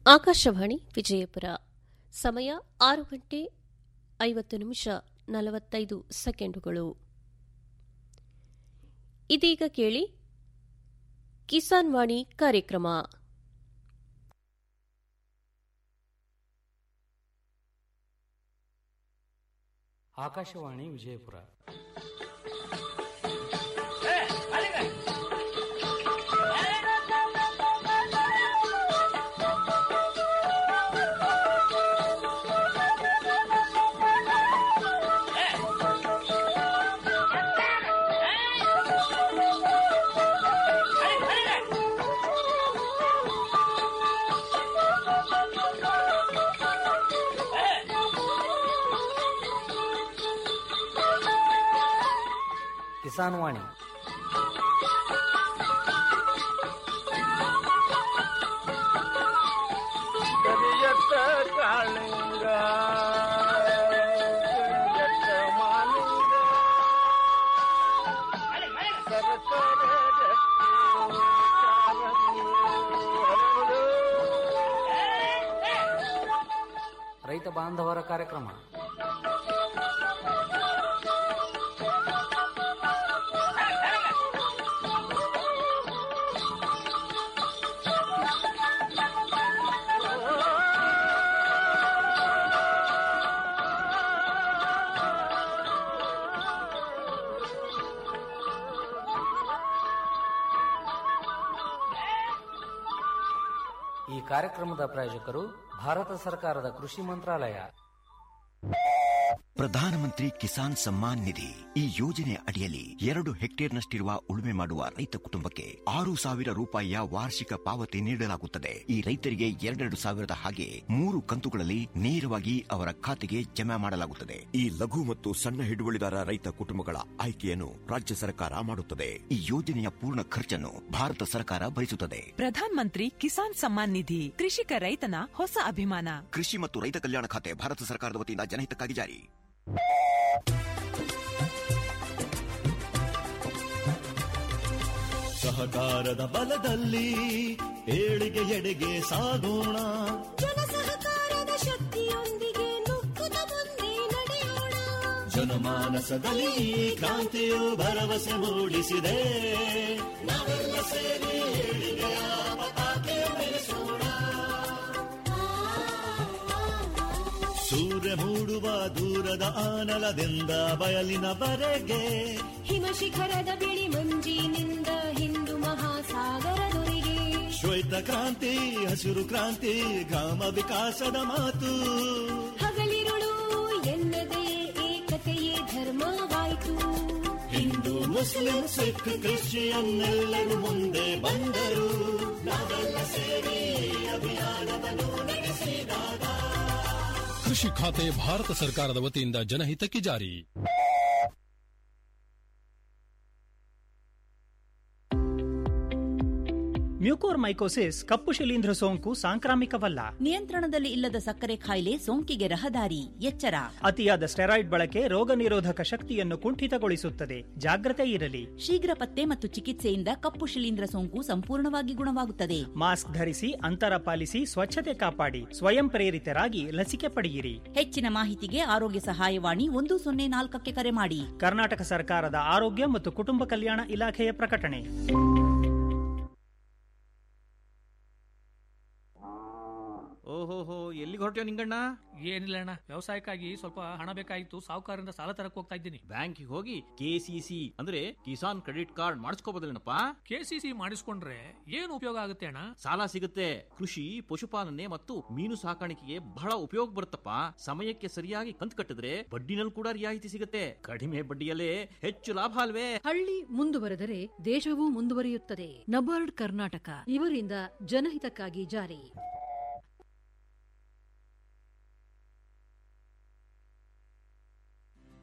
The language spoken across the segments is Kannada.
ಆಕಾಶವಾಣಿ ವಿಜಯಪುರ ಸಮಯ ಆರು ಗಂಟೆ ಐವತ್ತು ನಿಮಿಷ ನಲವತ್ತೈದು ಸೆಕೆಂಡುಗಳು ಇದೀಗ ಕೇಳಿ ಕಿಸಾನ್ ವಾಣಿ ಕಾರ್ಯಕ್ರಮ ಆಕಾಶವಾಣಿ ವಿಜಯಪುರ ಕಿಸಾನ್ ವಾಣಿ ಕರಿಯತ್ತ ಕಾಳಿಂಗ ಕರಿಯತ್ತ ಮಾಲಿಂಗ ಸರಸರ ರಕ್ತಿ ಕಾರಂಗಿ ಹರಡು. ರೈತ ಬಾಂಧವರ ಕಾರ್ಯಕ್ರಮ ಈ ಕಾರ್ಯಕ್ರಮದ ಪ್ರಾಯೋಜಕರು ಭಾರತ ಸರ್ಕಾರದ ಕೃಷಿ ಮಂತ್ರಾಲಯ ಪ್ರಧಾನಮಂತ್ರಿ ಕಿಸಾನ್ ಸಮ್ಮಾನ್ ನಿಧಿ ಈ ಯೋಜನೆ ಅಡಿಯಲ್ಲಿ ಎರಡು ಹೆಕ್ಟೇರ್ನಷ್ಟಿರುವ ಉಳುಮೆ ಮಾಡುವ ರೈತ ಕುಟುಂಬಕ್ಕೆ ಆರು ಸಾವಿರ ರೂಪಾಯಿಯ ವಾರ್ಷಿಕ ಪಾವತಿ ನೀಡಲಾಗುತ್ತದೆ ಈ ರೈತರಿಗೆ ಎರಡೆರಡು ಸಾವಿರದ ಹಾಗೆ ಮೂರು ಕಂತುಗಳಲ್ಲಿ ನೇರವಾಗಿ ಅವರ ಖಾತೆಗೆ ಜಮಾ ಮಾಡಲಾಗುತ್ತದೆ ಈ ಲಘು ಮತ್ತು ಸಣ್ಣ ಹಿಡುವಳಿದಾರ ರೈತ ಕುಟುಂಬಗಳ ಆಯ್ಕೆಯನ್ನು ರಾಜ್ಯ ಸರ್ಕಾರ ಮಾಡುತ್ತದೆ ಈ ಯೋಜನೆಯ ಪೂರ್ಣ ಖರ್ಚನ್ನು ಭಾರತ ಸರ್ಕಾರ ಭರಿಸುತ್ತದೆ ಪ್ರಧಾನ್ ಮಂತ್ರಿ ಕಿಸಾನ್ ಸಮ್ಮಾನ್ ನಿಧಿ ಕೃಷಿಕ ರೈತನ ಹೊಸ ಅಭಿಮಾನ ಕೃಷಿ ಮತ್ತು ರೈತ ಕಲ್ಯಾಣ ಖಾತೆ ಭಾರತ ಸರ್ಕಾರದ ವತಿಯಿಂದ ಜನಹಿತಕ್ಕಾಗಿ ಜಾರಿ ಸಹಕಾರದ ಬಲದಲ್ಲಿ ಏಳಿಗೆ ಎಡೆಗೆ ಸಾಗೋಣ ಜನಸಹಕಾರದ ಶಕ್ತಿಯೊಂದಿಗೆ ನುಗ್ಗುತ್ತ ಮುಂದೆ ನಡೆಯೋಣ ಜನಮಾನಸದಲ್ಲಿ ಈ ಕ್ರಾಂತಿಯು ಭರವಸೆ ಮೂಡಿಸಿದೆ ನಾವೆಲ್ಲ ಸೇರಿ ಏಳಿಗೆಯ ಪತಾಕೆ ಬೆಳೆಸೋಣ ಸೂರ್ಯ ಮೂಡುವ ದೂರದ ಆನಲದಿಂದ ಬಯಲಿನವರೆಗೆ ಹಿಮ ಶಿಖರದ ಬಿಳಿ ಮಂಜಿನಿಂದ ಹಿಂದೂ ಮಹಾಸಾಗರದೊರೆಗೆ ಶ್ವೇತ ಕ್ರಾಂತಿ ಹಸಿರು ಕ್ರಾಂತಿ ಗ್ರಾಮ ವಿಕಾಸದ ಮಾತು ಹಗಲಿರುಳು ಎನ್ನದೇ ಏಕತೆಯೇ ಧರ್ಮವಾಯಿತು ಹಿಂದೂ ಮುಸ್ಲಿಂ ಸಿಖ್ ಕ್ರಿಶ್ಚಿಯನ್ನೆಲ್ಲರೂ ಮುಂದೆ ಬಂದರು ನಾವೆಲ್ಲ ಸೇರಿ ಈ ಅಭಿಯಾನವನ್ನು ನಡೆಸಿದಾಗ ಕೃಷಿ ಖಾತೆ ಭಾರತ ಸರ್ಕಾರದ ವತಿಯಿಂದ ಜನಹಿತಕ್ಕೆ ಜಾರಿ ಮ್ಯೂಕೋರ್ಮೈಕೋಸಿಸ್ ಕಪ್ಪು ಶಿಲೀಂಧ್ರ ಸೋಂಕು ಸಾಂಕ್ರಾಮಿಕವಲ್ಲ ನಿಯಂತ್ರಣದಲ್ಲಿ ಇಲ್ಲದ ಸಕ್ಕರೆ ಕಾಯಿಲೆ ಸೋಂಕಿಗೆ ರಹದಾರಿ ಎಚ್ಚರ ಅತಿಯಾದ ಸ್ಟೆರಾಯ್ಡ್ ಬಳಕೆ ರೋಗ ನಿರೋಧಕ ಶಕ್ತಿಯನ್ನು ಕುಂಠಿತಗೊಳಿಸುತ್ತದೆ ಜಾಗ್ರತೆ ಇರಲಿ ಶೀಘ್ರ ಪತ್ತೆ ಮತ್ತು ಚಿಕಿತ್ಸೆಯಿಂದ ಕಪ್ಪು ಶಿಲೀಂಧ್ರ ಸೋಂಕು ಸಂಪೂರ್ಣವಾಗಿ ಗುಣವಾಗುತ್ತದೆ ಮಾಸ್ಕ್ ಧರಿಸಿ ಅಂತರ ಪಾಲಿಸಿ ಸ್ವಚ್ಛತೆ ಕಾಪಾಡಿ ಸ್ವಯಂ ಪ್ರೇರಿತರಾಗಿ ಲಸಿಕೆ ಪಡೆಯಿರಿ ಹೆಚ್ಚಿನ ಮಾಹಿತಿಗೆ ಆರೋಗ್ಯ ಸಹಾಯವಾಣಿ ಒಂದು ಸೊನ್ನೆ ನಾಲ್ಕಕ್ಕೆ ಕರೆ ಮಾಡಿ ಕರ್ನಾಟಕ ಸರ್ಕಾರದ ಆರೋಗ್ಯ ಮತ್ತು ಕುಟುಂಬ ಕಲ್ಯಾಣ ಇಲಾಖೆಯ ಪ್ರಕಟಣೆ ಓಹೋಹೋ ಎಲ್ಲಿಗೆ ಹೊರಟ್ಯೋ ನಿಂಗಣ್ಣ ಏನಿಲ್ಲ ಅಣ್ಣ ವ್ಯವಸಾಯಕ್ಕಾಗಿ ಸ್ವಲ್ಪ ಹಣ ಬೇಕಾಗಿತ್ತು ಸಾಹುಕಾರರಿಂದ ಸಾಲ ತರಕ್ ಹೋಗ್ತಾ ಇದ್ದೀನಿ ಬ್ಯಾಂಕಿಗೆ ಹೋಗಿ ಕೆಸಿಸಿ ಅಂದ್ರೆ ಕಿಸಾನ್ ಕ್ರೆಡಿಟ್ ಕಾರ್ಡ್ ಮಾಡಿಸ್ಕೋಬೋದಲ್ಲೇನಪ್ಪ ಕೆಸಿಸಿ ಮಾಡಿಸ್ಕೊಂಡ್ರೆ ಏನು ಉಪಯೋಗ ಆಗುತ್ತೆ ಅಣ್ಣ ಸಾಲ ಸಿಗುತ್ತೆ ಕೃಷಿ ಪಶುಪಾಲನೆ ಮತ್ತು ಮೀನು ಸಾಕಾಣಿಕೆಗೆ ಬಹಳ ಉಪಯೋಗ ಬರುತ್ತಪ್ಪ ಸಮಯಕ್ಕೆ ಸರಿಯಾಗಿ ಕಂತು ಕಟ್ಟಿದ್ರೆ ಬಡ್ಡಿನಲ್ಲಿ ಕೂಡ ರಿಯಾಯಿತಿ ಸಿಗುತ್ತೆ ಕಡಿಮೆ ಬಡ್ಡಿಯಲ್ಲೇ ಹೆಚ್ಚು ಲಾಭ ಅಲ್ವೇ ಹಳ್ಳಿ ಮುಂದುವರೆದರೆ ದೇಶವೂ ಮುಂದುವರಿಯುತ್ತದೆ ನಬಾರ್ಡ್ ಕರ್ನಾಟಕ ಇವರಿಂದ ಜನಹಿತಕ್ಕಾಗಿ ಜಾರಿ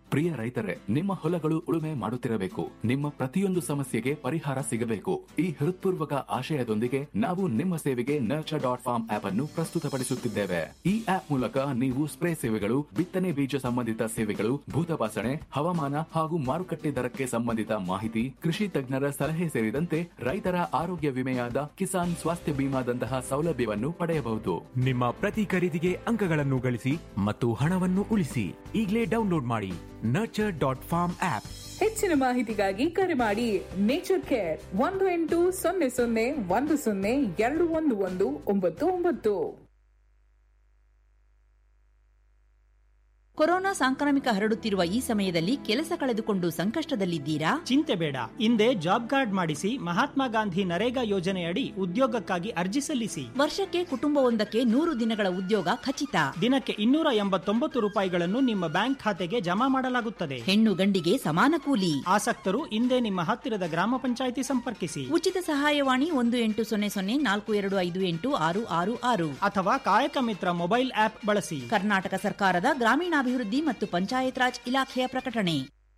ಪ್ರಿಯ ರೈತರೇ ನಿಮ್ಮ ಹೊಲಗಳು ಉಳುಮೆ ಮಾಡುತ್ತಿರಬೇಕು ನಿಮ್ಮ ಪ್ರತಿಯೊಂದು ಸಮಸ್ಯೆಗೆ ಪರಿಹಾರ ಸಿಗಬೇಕು ಈ ಹೃತ್ಪೂರ್ವಕ ಆಶಯದೊಂದಿಗೆ ನಾವು ನಿಮ್ಮ ಸೇವೆಗೆ ನರ್ಚರ್ ಡಾಟ್ ಫಾರ್ಮ್ ಆಪ್ ಅನ್ನು ಪ್ರಸ್ತುತಪಡಿಸುತ್ತಿದ್ದೇವೆ ಈ ಆಪ್ ಮೂಲಕ ನೀವು ಸ್ಪ್ರೇ ಸೇವೆಗಳು ಬಿತ್ತನೆ ಬೀಜ ಸಂಬಂಧಿತ ಸೇವೆಗಳು ಭೂತಪಾಸಣೆ ಹವಾಮಾನ ಹಾಗೂ ಮಾರುಕಟ್ಟೆ ದರಕ್ಕೆ ಸಂಬಂಧಿತ ಮಾಹಿತಿ ಕೃಷಿ ತಜ್ಞರ ಸಲಹೆ ಸೇರಿದಂತೆ ರೈತರ ಆರೋಗ್ಯ ವಿಮೆಯಾದ ಕಿಸಾನ್ ಸ್ವಾಸ್ಥ್ಯ ಬಿಮಾದಂತಹ ಸೌಲಭ್ಯವನ್ನು ಪಡೆಯಬಹುದು ನಿಮ್ಮ ಪ್ರತಿ ಖರೀದಿಗೆ ಅಂಕಗಳನ್ನು ಗಳಿಸಿ ಮತ್ತು ಹಣವನ್ನು ಉಳಿಸಿ ಈಗಲೇ ಡೌನ್ಲೋಡ್ ಮಾಡಿ ನರ್ಚರ್ ಡಾಟ್ ಫಾರ್ಮ್ ಆಪ್ ಹೆಚ್ಚಿನ ಮಾಹಿತಿಗಾಗಿ ಕರೆ ಮಾಡಿ ನೇಚರ್ ಕೇರ್ ಒಂದು ಎಂಟು ಸೊನ್ನೆ ಸೊನ್ನೆ ಒಂದು ಸೊನ್ನೆ ಎರಡು ಒಂದು ಒಂದು ಒಂಬತ್ತು ಒಂಬತ್ತು ಕೊರೋನಾ ಸಾಂಕ್ರಾಮಿಕ ಹರಡುತ್ತಿರುವ ಈ ಸಮಯದಲ್ಲಿ ಕೆಲಸ ಕಳೆದುಕೊಂಡು ಸಂಕಷ್ಟದಲ್ಲಿದ್ದೀರಾ ಚಿಂತೆ ಬೇಡ ಹಿಂದೆ ಜಾಬ್ ಕಾರ್ಡ್ ಮಾಡಿಸಿ ಮಹಾತ್ಮ ಗಾಂಧಿ ನರೇಗಾ ಯೋಜನೆಯಡಿ ಉದ್ಯೋಗಕ್ಕಾಗಿ ಅರ್ಜಿ ಸಲ್ಲಿಸಿ ವರ್ಷಕ್ಕೆ ಕುಟುಂಬವೊಂದಕ್ಕೆ ನೂರು ದಿನಗಳ ಉದ್ಯೋಗ ಖಚಿತ ದಿನಕ್ಕೆ ಇನ್ನೂರ ಎಂಬತ್ತೊಂಬತ್ತು ರೂಪಾಯಿಗಳನ್ನು ನಿಮ್ಮ ಬ್ಯಾಂಕ್ ಖಾತೆಗೆ ಜಮಾ ಮಾಡಲಾಗುತ್ತದೆ ಹೆಣ್ಣು ಗಂಡಿಗೆ ಸಮಾನ ಕೂಲಿ ಆಸಕ್ತರು ಹಿಂದೆ ನಿಮ್ಮ ಹತ್ತಿರದ ಗ್ರಾಮ ಪಂಚಾಯಿತಿ ಸಂಪರ್ಕಿಸಿ ಉಚಿತ ಸಹಾಯವಾಣಿ ಒಂದು ಎಂಟು ಸೊನ್ನೆ ಸೊನ್ನೆ ನಾಲ್ಕು ಎರಡು ಐದು ಎಂಟು ಆರು ಆರು ಆರು ಅಥವಾ ಕಾಯಕ ಮಿತ್ರ ಮೊಬೈಲ್ ಆಪ್ ಬಳಸಿ ಕರ್ನಾಟಕ ಸರ್ಕಾರದ ಗ್ರಾಮೀಣಾಭಿವೃದ್ಧಿ ಮತ್ತು ಪಂಚಾಯತ್ ರಾಜ್ ಇಲಾಖೆಯ ಪ್ರಕಟಣೆ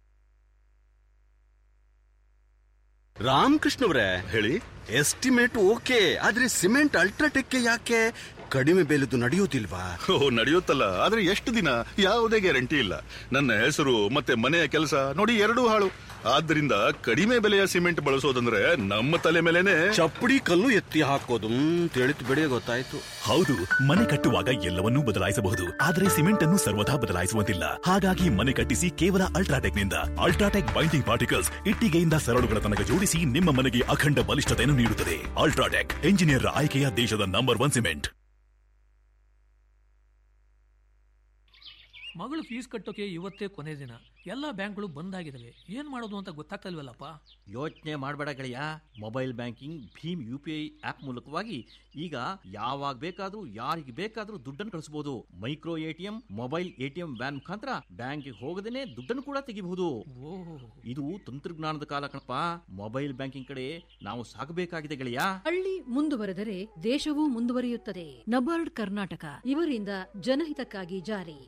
ರಾಮಕೃಷ್ಣವ್ರೆ ಹೇಳಿ ಎಸ್ಟಿಮೇಟ್ ಓಕೆ ಆದ್ರೆ ಸಿಮೆಂಟ್ ಅಲ್ಟ್ರಾಟೆಕ್ ಯಾಕೆ ಕಡಿಮೆ ಬೆಲೆದು ನಡೆಯೋದಿಲ್ವಾ ಓ ನಡೆಯುತ್ತಲ್ಲ ಆದ್ರೆ ಎಷ್ಟು ದಿನ ಯಾವುದೇ ಗ್ಯಾರಂಟಿ ಇಲ್ಲ ನನ್ನ ಹೆಸರು ಮತ್ತೆ ಮನೆಯ ಕೆಲಸ ನೋಡಿ ಎರಡೂ ಹಾಳು ಆದ್ದರಿಂದ ಕಡಿಮೆ ಬೆಲೆಯ ಸಿಮೆಂಟ್ ಬಳಸೋದಂದ್ರೆ ನಮ್ಮ ತಲೆ ಮೇಲೆನೆ ಚಪ್ಪಡಿ ಕಲ್ಲು ಎತ್ತಿ ಹಾಕೋದು ತಿಳಿತು ಬಿಡಿ ಗೊತ್ತಾಯ್ತು ಹೌದು ಮನೆ ಕಟ್ಟುವಾಗ ಎಲ್ಲವನ್ನೂ ಬದಲಾಯಿಸಬಹುದು ಆದರೆ ಸಿಮೆಂಟ್ ಅನ್ನು ಸರ್ವದಾ ಬದಲಾಯಿಸುವಂತಿಲ್ಲ ಹಾಗಾಗಿ ಮನೆ ಕಟ್ಟಿಸಿ ಕೇವಲ ಅಲ್ಟ್ರಾಟೆಕ್ ನಿಂದ ಅಲ್ಟ್ರಾಟೆಕ್ ಬೈಂಡಿಂಗ್ ಪಾರ್ಟಿಕಲ್ಸ್ ಇಟ್ಟಿಗೆಯಿಂದ ಸರಳುಗಳ ತನಕ ಜೋಡಿಸಿ ನಿಮ್ಮ ಮನೆಗೆ ಅಖಂಡ ಬಲಿಷ್ಠತೆಯನ್ನು ನೀಡುತ್ತದೆ ಅಲ್ಟ್ರಾಟೆಕ್ ಎಂಜಿನಿಯರ್ ಆಯ್ಕೆಯ ದೇಶದ ನಂಬರ್ ಒನ್ ಸಿಮೆಂಟ್ ಮಗಳು ಫೀಸ್ ಕಟ್ಟೋಕೆ ಇವತ್ತೇ ಕೊನೆ ದಿನ ಎಲ್ಲ ಬ್ಯಾಂಕ್ಗಳು ಬಂದ್ ಆಗಿದಾವೆ ಏನ್ ಮಾಡೋದು ಅಂತ ಗೊತ್ತಾಗ್ತಲ್ವಲ್ಲಪ್ಪ ಯೋಚನೆ ಮಾಡಬೇಡ ಗೆಳೆಯ ಮೊಬೈಲ್ ಬ್ಯಾಂಕಿಂಗ್ ಭೀಮ್ ಯು ಪಿ ಐ ಆಪ್ ಮೂಲಕವಾಗಿ ಈಗ ಯಾವಾಗ ಬೇಕಾದ್ರೂ ಯಾರಿಗೆ ಬೇಕಾದ್ರೂ ದುಡ್ಡನ್ನು ಕಳಿಸಬಹುದು micro ATM mobile ATM van ಮುಖಾಂತರ ಬ್ಯಾಂಕ್ಗೆ ಹೋಗದೇನೆ ದುಡ್ಡನ್ನು ಕೂಡ ತೆಗಿಬಹುದು ಇದು ತಂತ್ರಜ್ಞಾನದ ಕಾಲ ಕಣಪ್ಪ ಮೊಬೈಲ್ ಬ್ಯಾಂಕಿಂಗ್ ಕಡೆ ನಾವು ಸಾಗಬೇಕಾಗಿದೆ ಗೆಳೆಯ ಹಳ್ಳಿ ಮುಂದುವರೆದರೆ ದೇಶವೂ ಮುಂದುವರಿಯುತ್ತದೆ ನಬಾರ್ಡ್ ಕರ್ನಾಟಕ ಇವರಿಂದ ಜನಹಿತಕ್ಕಾಗಿ ಜಾರಿ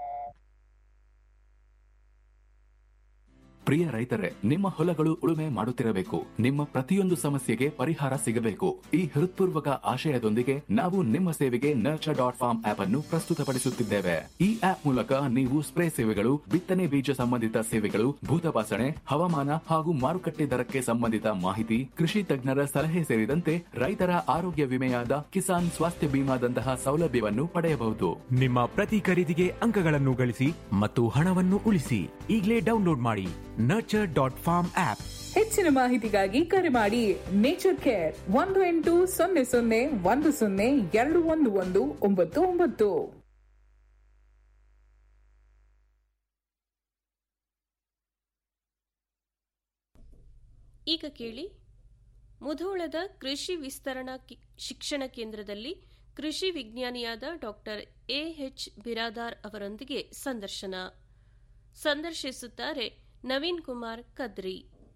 ಪ್ರಿಯ ರೈತರೇ ನಿಮ್ಮ ಹೊಲಗಳು ಉಳುಮೆ ಮಾಡುತ್ತಿರಬೇಕು ನಿಮ್ಮ ಪ್ರತಿಯೊಂದು ಸಮಸ್ಯೆಗೆ ಪರಿಹಾರ ಸಿಗಬೇಕು ಈ ಹೃತ್ಪೂರ್ವಕ ಆಶಯದೊಂದಿಗೆ ನಾವು ನಿಮ್ಮ ಸೇವೆಗೆ ನರ್ಚರ್ ಡಾಟ್ ಫಾರ್ಮ್ ಆಪ್ ಅನ್ನು ಪ್ರಸ್ತುತಪಡಿಸುತ್ತಿದ್ದೇವೆ ಈ ಆಪ್ ಮೂಲಕ ನೀವು ಸ್ಪ್ರೇ ಸೇವೆಗಳು ಬಿತ್ತನೆ ಬೀಜ ಸಂಬಂಧಿತ ಸೇವೆಗಳು ಭೂತಪಾಸಣೆ ಹವಾಮಾನ ಹಾಗೂ ಮಾರುಕಟ್ಟೆ ದರಕ್ಕೆ ಸಂಬಂಧಿತ ಮಾಹಿತಿ ಕೃಷಿ ತಜ್ಞರ ಸಲಹೆ ಸೇರಿದಂತೆ ರೈತರ ಆರೋಗ್ಯ ವಿಮೆಯಾದ ಕಿಸಾನ್ ಸ್ವಾಸ್ಥ್ಯ ಬಿಮಾದಂತಹ ಸೌಲಭ್ಯವನ್ನು ಪಡೆಯಬಹುದು ನಿಮ್ಮ ಪ್ರತಿ ಖರೀದಿಗೆ ಅಂಕಗಳನ್ನು ಗಳಿಸಿ ಮತ್ತು ಹಣವನ್ನು ಉಳಿಸಿ ಈಗಲೇ ಡೌನ್ಲೋಡ್ ಮಾಡಿ ನರ್ಚರ್ ಡಾಟ್ ಫಾರ್ಮ್ ಆಪ್ ಹೆಚ್ಚಿನ ಮಾಹಿತಿಗಾಗಿ ಕರೆ ಮಾಡಿ ನೇಚರ್ ಕೇರ್ ಒಂದು ಎಂಟು ಸೊನ್ನೆ ಸೊನ್ನೆ ಒಂದು ಸೊನ್ನೆ ಎರಡು ಒಂದು ಒಂದು ಒಂಬತ್ತು ಒಂಬತ್ತು ಈಗ ಕೇಳಿ ಮುಧೋಳದ ಕೃಷಿ ವಿಸ್ತರಣಾ ಕಿ- ಶಿಕ್ಷಣ ಕೇಂದ್ರದಲ್ಲಿ ಕೃಷಿ ವಿಜ್ಞಾನಿಯಾದ ಡಾಕ್ಟರ್ ಎಎಚ್ ಬಿರಾದಾರ್ ಅವರೊಂದಿಗೆ ಸಂದರ್ಶನ ಸಂದರ್ಶಿಸುತ್ತಾರೆ ನವೀನ್ ಕುಮಾರ್ ಕದ್ರಿ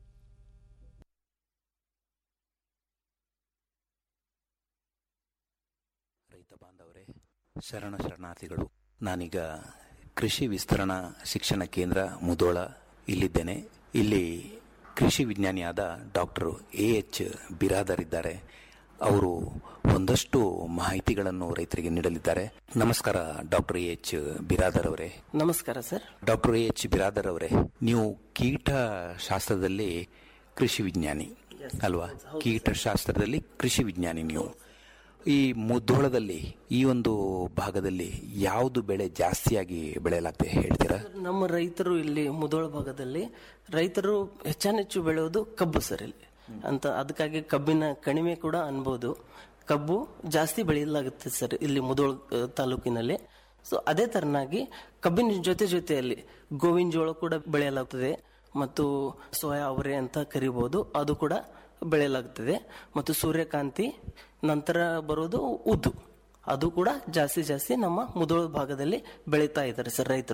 ರೈತ ಬಾಂಧವರೇ ಶರಣ ಶರಣಾರ್ಥಿಗಳು ನಾನೀಗ ಕೃಷಿ ವಿಸ್ತರಣಾ ಶಿಕ್ಷಣ ಕೇಂದ್ರ ಮುದೋಳ ಇಲ್ಲಿದ್ದೇನೆ ಇಲ್ಲಿ ಕೃಷಿ ವಿಜ್ಞಾನಿಯಾದ ಡಾಕ್ಟರ್ ಎ ಎಚ್ ಬಿರಾದರ್ ಇದ್ದಾರೆ ಅವರು ಒಂದಷ್ಟು ಮಾಹಿತಿಗಳನ್ನು ರೈತರಿಗೆ ನೀಡಲಿದ್ದಾರೆ ನಮಸ್ಕಾರ ಡಾಕ್ಟರ್ ಎ ಎಚ್ ಬಿರಾದರ್ ಅವರೇ ನಮಸ್ಕಾರ sir doctor A H Biradar ಅವರೇ ನೀವು ಕೀಟ ಶಾಸ್ತ್ರದಲ್ಲಿ ಕೃಷಿ ವಿಜ್ಞಾನಿ ಅಲ್ವಾ ಕೀಟಶಾಸ್ತ್ರದಲ್ಲಿ ಕೃಷಿ ವಿಜ್ಞಾನಿ ನೀವು ಈ ಮುದ್ದೋಳದಲ್ಲಿ ಈ ಒಂದು ಭಾಗದಲ್ಲಿ ಯಾವುದು ಬೆಳೆ ಜಾಸ್ತಿಯಾಗಿ ಬೆಳೆಯಲಾಗ್ತದೆ ಹೇಳ್ತೀರಾ ನಮ್ಮ ರೈತರು ಇಲ್ಲಿ ಮುದೋಳ ಭಾಗದಲ್ಲಿ ರೈತರು ಹೆಚ್ಚಾನೆಚ್ಚು ಬೆಳೆಯೋದು ಕಬ್ಬು ಸರ್ ಇಲ್ಲಿ ಅಂತ ಅದಕ್ಕಾಗಿ ಕಬ್ಬಿನ ಕಣಿವೆ ಕೂಡ ಅನ್ಬೋದು ಕಬ್ಬು ಜಾಸ್ತಿ ಬೆಳೆಯಲಾಗುತ್ತೆ ಸರ್ ಇಲ್ಲಿ ಮುದೋಳ ಆ, ತಾಲೂಕಿನಲ್ಲಿ ಸೊ ಅದೇ ತರನಾಗಿ ಕಬ್ಬಿನ ಜೊತೆ ಜೊತೆಯಲ್ಲಿ ಗೋವಿನ ಜೋಳ ಕೂಡ ಬೆಳೆಯಲಾಗುತ್ತದೆ ಮತ್ತು ಸೋಯಾ ಅವರೆ ಅಂತ ಕರಿಬಹುದು ಅದು ಕೂಡ ಬೆಳೆಯಲಾಗುತ್ತದೆ ಮತ್ತು ಸೂರ್ಯಕಾಂತಿ ನಂತರ ಬರೋದು ಉದ್ದು ಅದು ಕೂಡ ಜಾಸ್ತಿ ಜಾಸ್ತಿ ನಮ್ಮ ಮುದೋಳ ಭಾಗದಲ್ಲಿ ಬೆಳೀತಾ ಇದ್ದಾರೆ ಸರ್ ರೈತರು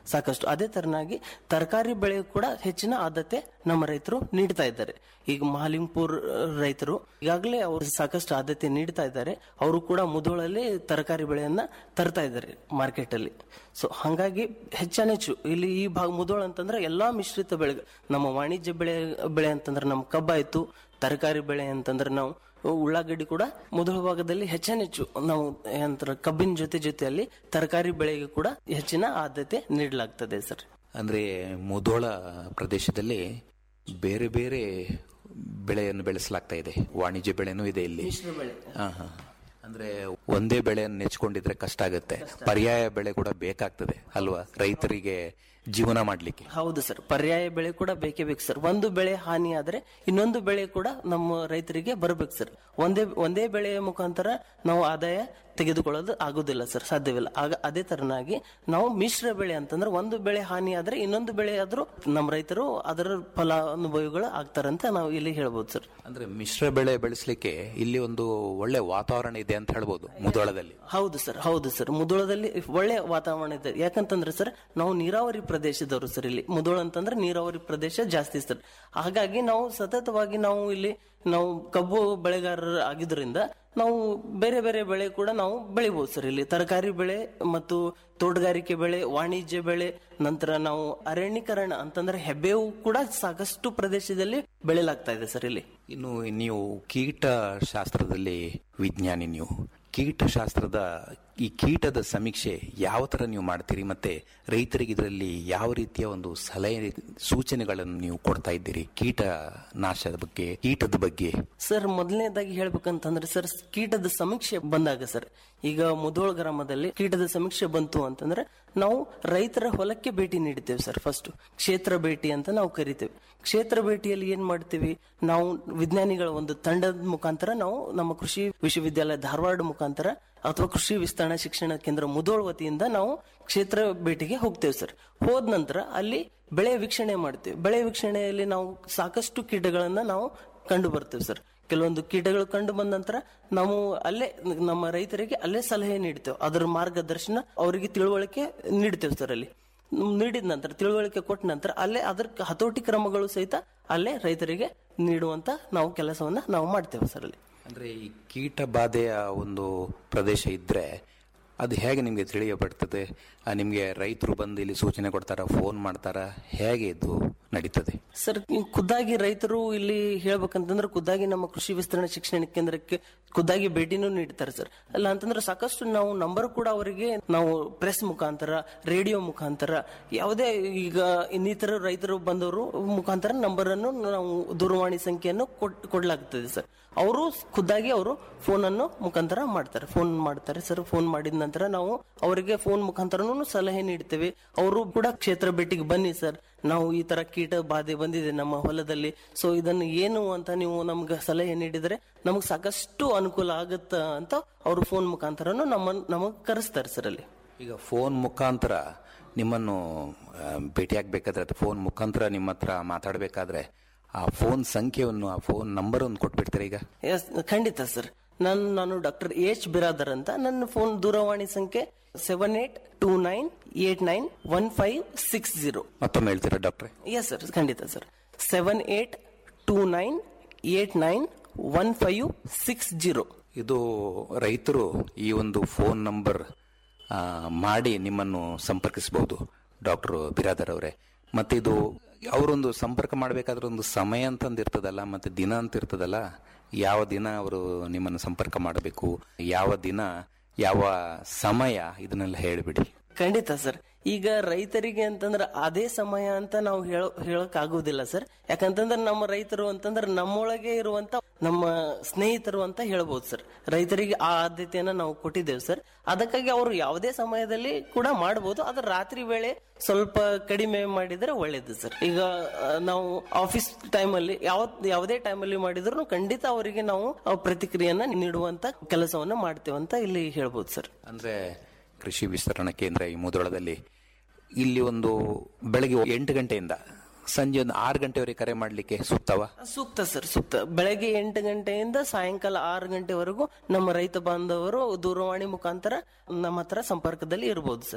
ಸಾಕಷ್ಟು ಅದೇ ತರನಾಗಿ ತರಕಾರಿ ಬೆಳೆ ಕೂಡ ಹೆಚ್ಚಿನ ಆದ್ಯತೆ ನಮ್ಮ ರೈತರು ನೀಡ್ತಾ ಇದ್ದಾರೆ ಈಗ ಮಹಾಲಿಂಗ್ಪುರ್ ರೈತರು ಈಗಾಗಲೇ ಅವರು ಸಾಕಷ್ಟು ಆದ್ಯತೆ ನೀಡ್ತಾ ಇದ್ದಾರೆ ಅವರು ಕೂಡ ಮುಧೋಳಲ್ಲಿ ತರಕಾರಿ ಬೆಳೆಯನ್ನ ತರ್ತಾ ಇದ್ದಾರೆ ಮಾರ್ಕೆಟ್ ಅಲ್ಲಿ ಸೊ ಹಾಗಾಗಿ ಹೆಚ್ಚಾನೆಚ್ಚು ಇಲ್ಲಿ ಈ ಭಾಗ ಮುಧೋಳ ಅಂತಂದ್ರೆ ಎಲ್ಲಾ ಮಿಶ್ರಿತ ಬೆಳೆ ನಮ್ಮ ವಾಣಿಜ್ಯ ಬೆಳೆ ಬೆಳೆ ಅಂತಂದ್ರೆ ನಮ್ಮ ಕಬ್ಬಾಯ್ತು ತರಕಾರಿ ಬೆಳೆ ಅಂತಂದ್ರೆ ನಾವು ಉಳ್ಳಾಗಡ್ಡಿ ಕೂಡ ಮೊದಲ ಭಾಗದಲ್ಲಿ ಹೆಚ್ಚಾನೆಚ್ಚು ನಾವು ಏನಂತಾರೆ ಕಬ್ಬಿನ ಜೊತೆ ಜೊತೆಯಲ್ಲಿ ತರಕಾರಿ ಬೆಳೆಗೆ ಕೂಡ ಹೆಚ್ಚಿನ ಆದ್ಯತೆ ನೀಡಲಾಗ್ತದೆ ಸರ್ ಅಂದ್ರೆ ಮುಧೋಳ ಪ್ರದೇಶದಲ್ಲಿ ಬೇರೆ ಬೇರೆ ಬೆಳೆಯನ್ನು ಬೆಳೆಸಲಾಗ್ತಾ ಇದೆ ವಾಣಿಜ್ಯ ಬೆಳೆನೂ ಇದೆ ಇಲ್ಲಿ ಹಾ, ಹಾ. ಅಂದ್ರೆ ಒಂದೇ ಬೆಳೆಯನ್ನು ನೆಚ್ಕೊಂಡಿದ್ರೆ ಕಷ್ಟ ಆಗುತ್ತೆ ಪರ್ಯಾಯ ಬೆಳೆ ಕೂಡ ಬೇಕಾಗ್ತದೆ ಅಲ್ವಾ ರೈತರಿಗೆ ಜೀವನ ಮಾಡ್ಲಿಕ್ಕೆ ಹೌದು ಸರ್ ಪರ್ಯಾಯ ಬೆಳೆ ಕೂಡ ಬೇಕೇ ಬೇಕು ಸರ್ ಒಂದು ಬೆಳೆ ಹಾನಿ ಆದ್ರೆ ಇನ್ನೊಂದು ಬೆಳೆ ಕೂಡ ನಮ್ಮ ರೈತರಿಗೆ ಬರಬೇಕು ಸರ್ ಒಂದೇ ಒಂದೇ ಬೆಳೆಯ ಮುಖಾಂತರ ನಾವು ಆದಾಯ ತೆಗೆದುಕೊಳ್ಳೋದು ಆಗುದಿಲ್ಲ ಸರ್ ಸಾಧ್ಯವಿಲ್ಲ ಆಗ ಅದೇ ತರನಾಗಿ ನಾವು ಮಿಶ್ರ ಬೆಳೆ ಅಂತಂದ್ರೆ ಒಂದು ಬೆಳೆ ಹಾನಿ ಆದ್ರೆ ಇನ್ನೊಂದು ಬೆಳೆ ಆದ್ರೂ ನಮ್ಮ ರೈತರು ಅದರ ಫಲಾನುಭವಿಗಳು ಆಗ್ತಾರಂತ ನಾವು ಇಲ್ಲಿ ಹೇಳ್ಬೋದು ಸರ್ ಅಂದ್ರೆ ಮಿಶ್ರ ಬೆಳೆ ಬೆಳೆಸಲಿಕ್ಕೆ ಇಲ್ಲಿ ಒಂದು ಒಳ್ಳೆ ವಾತಾವರಣ ಇದೆ ಅಂತ ಹೇಳ್ಬೋದು ಮುಧೋಳದಲ್ಲಿ ಹೌದು ಸರ್ ಹೌದು ಸರ್ ಮುಧೋಳದಲ್ಲಿ ಒಳ್ಳೆ ವಾತಾವರಣ ಇದೆ ಯಾಕಂತಂದ್ರೆ ಸರ್ ನಾವು ನೀರಾವರಿ ಪ್ರದೇಶದವರು ಸರ್ ಇಲ್ಲಿ ಮುಧೋಳ ಅಂತಂದ್ರೆ ನೀರಾವರಿ ಪ್ರದೇಶ ಜಾಸ್ತಿ ಸರ್ ಹಾಗಾಗಿ ನಾವು ಸತತವಾಗಿ ನಾವು ಇಲ್ಲಿ ನಾವು ಕಬ್ಬು ಬೆಳೆಗಾರರು ಆಗಿದ್ರಿಂದ ನಾವು ಬೇರೆ ಬೇರೆ ಬೆಳೆ ಕೂಡ ನಾವು ಬೆಳಿಬಹುದು ಸರ್ ಇಲ್ಲಿ ತರಕಾರಿ ಬೆಳೆ ಮತ್ತು ತೋಟಗಾರಿಕೆ ಬೆಳೆ ವಾಣಿಜ್ಯ ಬೆಳೆ ನಂತರ ನಾವು ಅರಣ್ಯೀಕರಣ ಅಂತಂದ್ರೆ ಹೆಬ್ಬೇವು ಕೂಡ ಸಾಕಷ್ಟು ಪ್ರದೇಶದಲ್ಲಿ ಬೆಳೆಯಲಾಗ್ತಾ ಇದೆ ಸರ್ ಇಲ್ಲಿ ಇನ್ನು ನೀವು ಕೀಟ ಶಾಸ್ತ್ರದಲ್ಲಿ ವಿಜ್ಞಾನಿ ನೀವು ಕೀಟಶಾಸ್ತ್ರದ ಈ ಕೀಟದ ಸಮೀಕ್ಷೆ ಯಾವ ತರ ನೀವು ಮಾಡ್ತೀರಿ ಮತ್ತೆ ರೈತರಿಗೆ ಇದರಲ್ಲಿ ಯಾವ ರೀತಿಯ ಒಂದು ಸಲಹೆ ಸೂಚನೆಗಳನ್ನು ನೀವು ಕೊಡ್ತಾ ಇದ್ದೀರಿ ಕೀಟ ನಾಶದ ಬಗ್ಗೆ ಕೀಟದ ಬಗ್ಗೆ ಸರ್ ಮೊದಲನೇದಾಗಿ ಹೇಳ್ಬೇಕಂತಂದ್ರೆ ಸರ್ ಕೀಟದ ಸಮೀಕ್ಷೆ ಬಂದಾಗ ಸರ್ ಈಗ ಮುಧೋಳ ಗ್ರಾಮದಲ್ಲಿ ಕೀಟದ ಸಮೀಕ್ಷೆ ಬಂತು ಅಂತಂದ್ರೆ ನಾವು ರೈತರ ಹೊಲಕ್ಕೆ ಭೇಟಿ ನೀಡ್ತೇವೆ ಸರ್ ಫಸ್ಟ್ ಕ್ಷೇತ್ರ ಭೇಟಿ ಅಂತ ನಾವು ಕರಿತೇವೆ ಕ್ಷೇತ್ರ ಭೇಟಿಯಲ್ಲಿ ಏನ್ ಮಾಡ್ತೀವಿ ನಾವು ವಿಜ್ಞಾನಿಗಳ ಒಂದು ತಂಡದ ಮುಖಾಂತರ ನಾವು ನಮ್ಮ ಕೃಷಿ ವಿಶ್ವವಿದ್ಯಾಲಯ ಧಾರವಾಡ ಮುಖಾಂತರ ಅಥವಾ ಕೃಷಿ ವಿಸ್ತರಣಾ ಶಿಕ್ಷಣ ಕೇಂದ್ರ ಮುಧೋಳ ವತಿಯಿಂದ ನಾವು ಕ್ಷೇತ್ರ ಭೇಟಿಗೆ ಹೋಗ್ತೇವೆ ಸರ್ ಹೋದ ನಂತರ ಅಲ್ಲಿ ಬೆಳೆ ವೀಕ್ಷಣೆ ಮಾಡ್ತೇವೆ ಬೆಳೆ ವೀಕ್ಷಣೆಯಲ್ಲಿ ನಾವು ಸಾಕಷ್ಟು ಕೀಟಗಳನ್ನ ನಾವು ಕಂಡು ಬರ್ತೇವೆ ಸರ್ ಕೆಲವೊಂದು ಕೀಟಗಳು ಕಂಡು ಬಂದ ನಂತರ ನಾವು ಅಲ್ಲೇ ನಮ್ಮ ರೈತರಿಗೆ ಅಲ್ಲೇ ಸಲಹೆ ನೀಡ್ತೇವೆ ಅದರ ಮಾರ್ಗದರ್ಶನ ಅವರಿಗೆ ತಿಳುವಳಿಕೆ ನೀಡ್ತೇವೆ ಸರ್ ಅಲ್ಲಿ ನೀಡಿದ ನಂತರ ತಿಳುವಳಿಕೆ ಕೊಟ್ಟ ನಂತರ ಅಲ್ಲೇ ಅದರ ಹತೋಟಿ ಕ್ರಮಗಳು ಸಹಿತ ಅಲ್ಲೇ ರೈತರಿಗೆ ನೀಡುವಂತ ನಾವು ಕೆಲಸವನ್ನ ನಾವು ಮಾಡ್ತೇವೆ ಸರ್ ಅಲ್ಲಿ ಅಂದ್ರೆ ಈ ಕೀಟ ಬಾಧೆಯ ಒಂದು ಪ್ರದೇಶ ಇದ್ರೆ ಅದು ಹೇಗೆ ನಿಮಗೆ ತಿಳಿಯಬಡ್ತದೆ ಆ, ನಿಮ್ಗೆ ರೈತರು ಬಂದು ಇಲ್ಲಿ ಸೂಚನೆ ಕೊಡ್ತಾರ ಫೋನ್ ಮಾಡ್ತಾರ ಹೇಗೆ ಇದು ನಡೀತದೆ ಸರ್ ಈ ಖುದ್ದಾಗಿ ರೈತರು ಇಲ್ಲಿ ಹೇಳ್ಬೇಕಂತಂದ್ರೆ ಖುದ್ದಾಗಿ ನಮ್ಮ ಕೃಷಿ ವಿಸ್ತರಣಾ ಶಿಕ್ಷಣ ಕೇಂದ್ರಕ್ಕೆ ಖುದ್ದಾಗಿ ಭೇಟಿನೂ ನೀಡ್ತಾರೆ ಸರ್ ಅಲ್ಲ ಅಂತಂದ್ರೆ ಸಾಕಷ್ಟು ನಾವು ನಂಬರ್ ಕೂಡ ಅವರಿಗೆ ನಾವು ಪ್ರೆಸ್ ಮುಖಾಂತರ ರೇಡಿಯೋ ಮುಖಾಂತರ ಯಾವುದೇ ಈಗ ಇನ್ನಿತರ ರೈತರು ಬಂದವರು ಮುಖಾಂತರ ನಂಬರ್ ಅನ್ನು ನಾವು ದೂರವಾಣಿ ಸಂಖ್ಯೆಯನ್ನು ಕೊಡ್- ಕೊಡ್ಲಾಗ್ತದೆ ಸರ್ ಅವರು ಖುದ್ದಾಗಿ ಅವರು ಫೋನ್ ಅನ್ನು ಮುಖಾಂತರ ಮಾಡ್ತಾರೆ ಫೋನ್ ಮಾಡ್ತಾರೆ ಸರ್ ಫೋನ್ ಮಾಡಿದ ನಂತರ ನಾವು ಅವರಿಗೆ ಫೋನ್ ಮುಖಾಂತರನೂ ಸಲಹೆ ನೀಡ್ತೇವೆ ಅವರು ಕೂಡ ಕ್ಷೇತ್ರ ಭೇಟಿಗೆ ಬನ್ನಿ ಸರ್ ನಾವು ಈ ತರ ಕೀಟ ಬಾಧೆ ಬಂದಿದೆ ನಮ್ಮ ಹೊಲದಲ್ಲಿ ಸೊ ಇದನ್ನು ಏನು ಅಂತ ನೀವು ನಮ್ಗೆ ಸಲಹೆ ನೀಡಿದ್ರೆ ನಮ್ಗೆ ಸಾಕಷ್ಟು ಅನುಕೂಲ ಆಗುತ್ತ ಅಂತ ಅವರು ಫೋನ್ ಮುಖಾಂತರನು ನಮ್ಮ ನಮಗ್ ಕರೆಸ್ತಾರೆ ಸರ್ ಅಲ್ಲಿ ಈಗ ಫೋನ್ ಮುಖಾಂತರ ನಿಮ್ಮನ್ನು ಆ, ಭೇಟಿಯಾಗಬೇಕಾದ್ರೆ ಅಥವಾ ಫೋನ್ ಮುಖಾಂತರ ನಿಮ್ಮ ಹತ್ರ ಮಾತಾಡಬೇಕಾದ್ರೆ ಆ ಫೋನ್ ಸಂಖ್ಯೆಯನ್ನು ಆ ಫೋನ್ ನಂಬರ್ ಒಂದು ಕೊಟ್ಬಿಡ್ತೀರಾ ಈಗ ಎಸ್ ಖಂಡಿತ ಸರ್ ನಾನು ನಾನು ಡಾಕ್ಟರ್ ಎಚ್ ಬಿರಾದರ್ ಅಂತ ನನ್ನ ಫೋನ್ ದೂರವಾಣಿ ಸಂಖ್ಯೆ seven eight two nine eight nine one five six zero ಮತ್ತೊಮ್ಮೆ ಹೇಳ್ತೀರಾ ಡಾಕ್ಟ್ರೆ ಎಸ್ ಸರ್ ಖಂಡಿತ sir seven eight two nine eight nine one five six zero ಇದು ರೈತರು ಈ ಒಂದು ಫೋನ್ ನಂಬರ್ ಆ, ಮಾಡಿ ನಿಮ್ಮನ್ನು ಸಂಪರ್ಕಿಸಬಹುದು ಡಾಕ್ಟರ್ ಬಿರಾದರ್ ಅವರೇ ಮತ್ತೆ ಇದು ಅವರೊಂದು ಸಂಪರ್ಕ ಮಾಡಬೇಕಾದ್ರೆ ಒಂದು ಸಮಯ ಅಂತಂದು ಇರ್ತದಲ್ಲ ಮತ್ತೆ ದಿನ ಅಂತ ಇರ್ತದಲ್ಲ ಯಾವ ದಿನ ಅವರು ನಿಮ್ಮನ್ನು ಸಂಪರ್ಕ ಮಾಡಬೇಕು ಯಾವ ದಿನ ಯಾವ ಸಮಯ ಇದನ್ನೆಲ್ಲ ಹೇಳಿಬಿಡಿ ಖಂಡಿತ ಸರ್ ಈಗ ರೈತರಿಗೆ ಅಂತಂದ್ರೆ ಅದೇ ಸಮಯ ಅಂತ ನಾವು ಹೇಳ ಹೇಳಕ್ ಆಗುದಿಲ್ಲ ಸರ್ ಯಾಕಂತಂದ್ರೆ ನಮ್ಮ ರೈತರು ಅಂತಂದ್ರೆ ನಮ್ಮೊಳಗೆ ಇರುವಂತ ನಮ್ಮ ಸ್ನೇಹಿತರು ಅಂತ ಹೇಳ್ಬೋದು ಸರ್ ರೈತರಿಗೆ ಆ ಆದ್ಯತೆಯನ್ನ ನಾವು ಕೊಟ್ಟಿದ್ದೇವೆ ಸರ್ ಅದಕ್ಕಾಗಿ ಅವರು ಯಾವುದೇ ಸಮಯದಲ್ಲಿ ಕೂಡ ಮಾಡಬಹುದು ಆದ್ರೆ ರಾತ್ರಿ ವೇಳೆ ಸ್ವಲ್ಪ ಕಡಿಮೆ ಮಾಡಿದ್ರೆ ಒಳ್ಳೇದು ಸರ್ ಈಗ ಆ, ನಾವು ಆಫೀಸ್ ಟೈಮಲ್ಲಿ ಯಾವ ಯಾವುದೇ ಟೈಮಲ್ಲಿ ಮಾಡಿದ್ರು ಖಂಡಿತ ಅವರಿಗೆ ನಾವು ಆ ಪ್ರತಿಕ್ರಿಯೆಯನ್ನ ನೀಡುವಂತ ಕೆಲಸವನ್ನ ಮಾಡ್ತೇವೆ ಅಂತ ಇಲ್ಲಿ ಹೇಳ್ಬೋದು ಸರ್ ಅಂದ್ರೆ ಕೃಷಿ ವಿಸ್ತರಣಾ ಕೇಂದ್ರ ಈ ಮುಧೋಳದಲ್ಲಿ ಇಲ್ಲಿ ಒಂದು ಬೆಳಗ್ಗೆ ಎಂಟು ಗಂಟೆಯಿಂದ ಸಂಜೆ ಒಂದು ಆರು ಗಂಟೆವರೆಗೆ ಕರೆ ಮಾಡಲಿಕ್ಕೆ ಸೂಕ್ತವಾ ಸೂಕ್ತ ಸರ್ ಸೂಕ್ತ ಬೆಳಗ್ಗೆ ಎಂಟು ಗಂಟೆಯಿಂದ ಸಾಯಂಕಾಲ ಆರು ಗಂಟೆವರೆಗೂ ನಮ್ಮ ರೈತ ಬಾಂಧವರು ದೂರವಾಣಿ ಮುಖಾಂತರ ನಮ್ಮ ಹತ್ರ ಸಂಪರ್ಕದಲ್ಲಿ ಇರಬಹುದು ಸರ್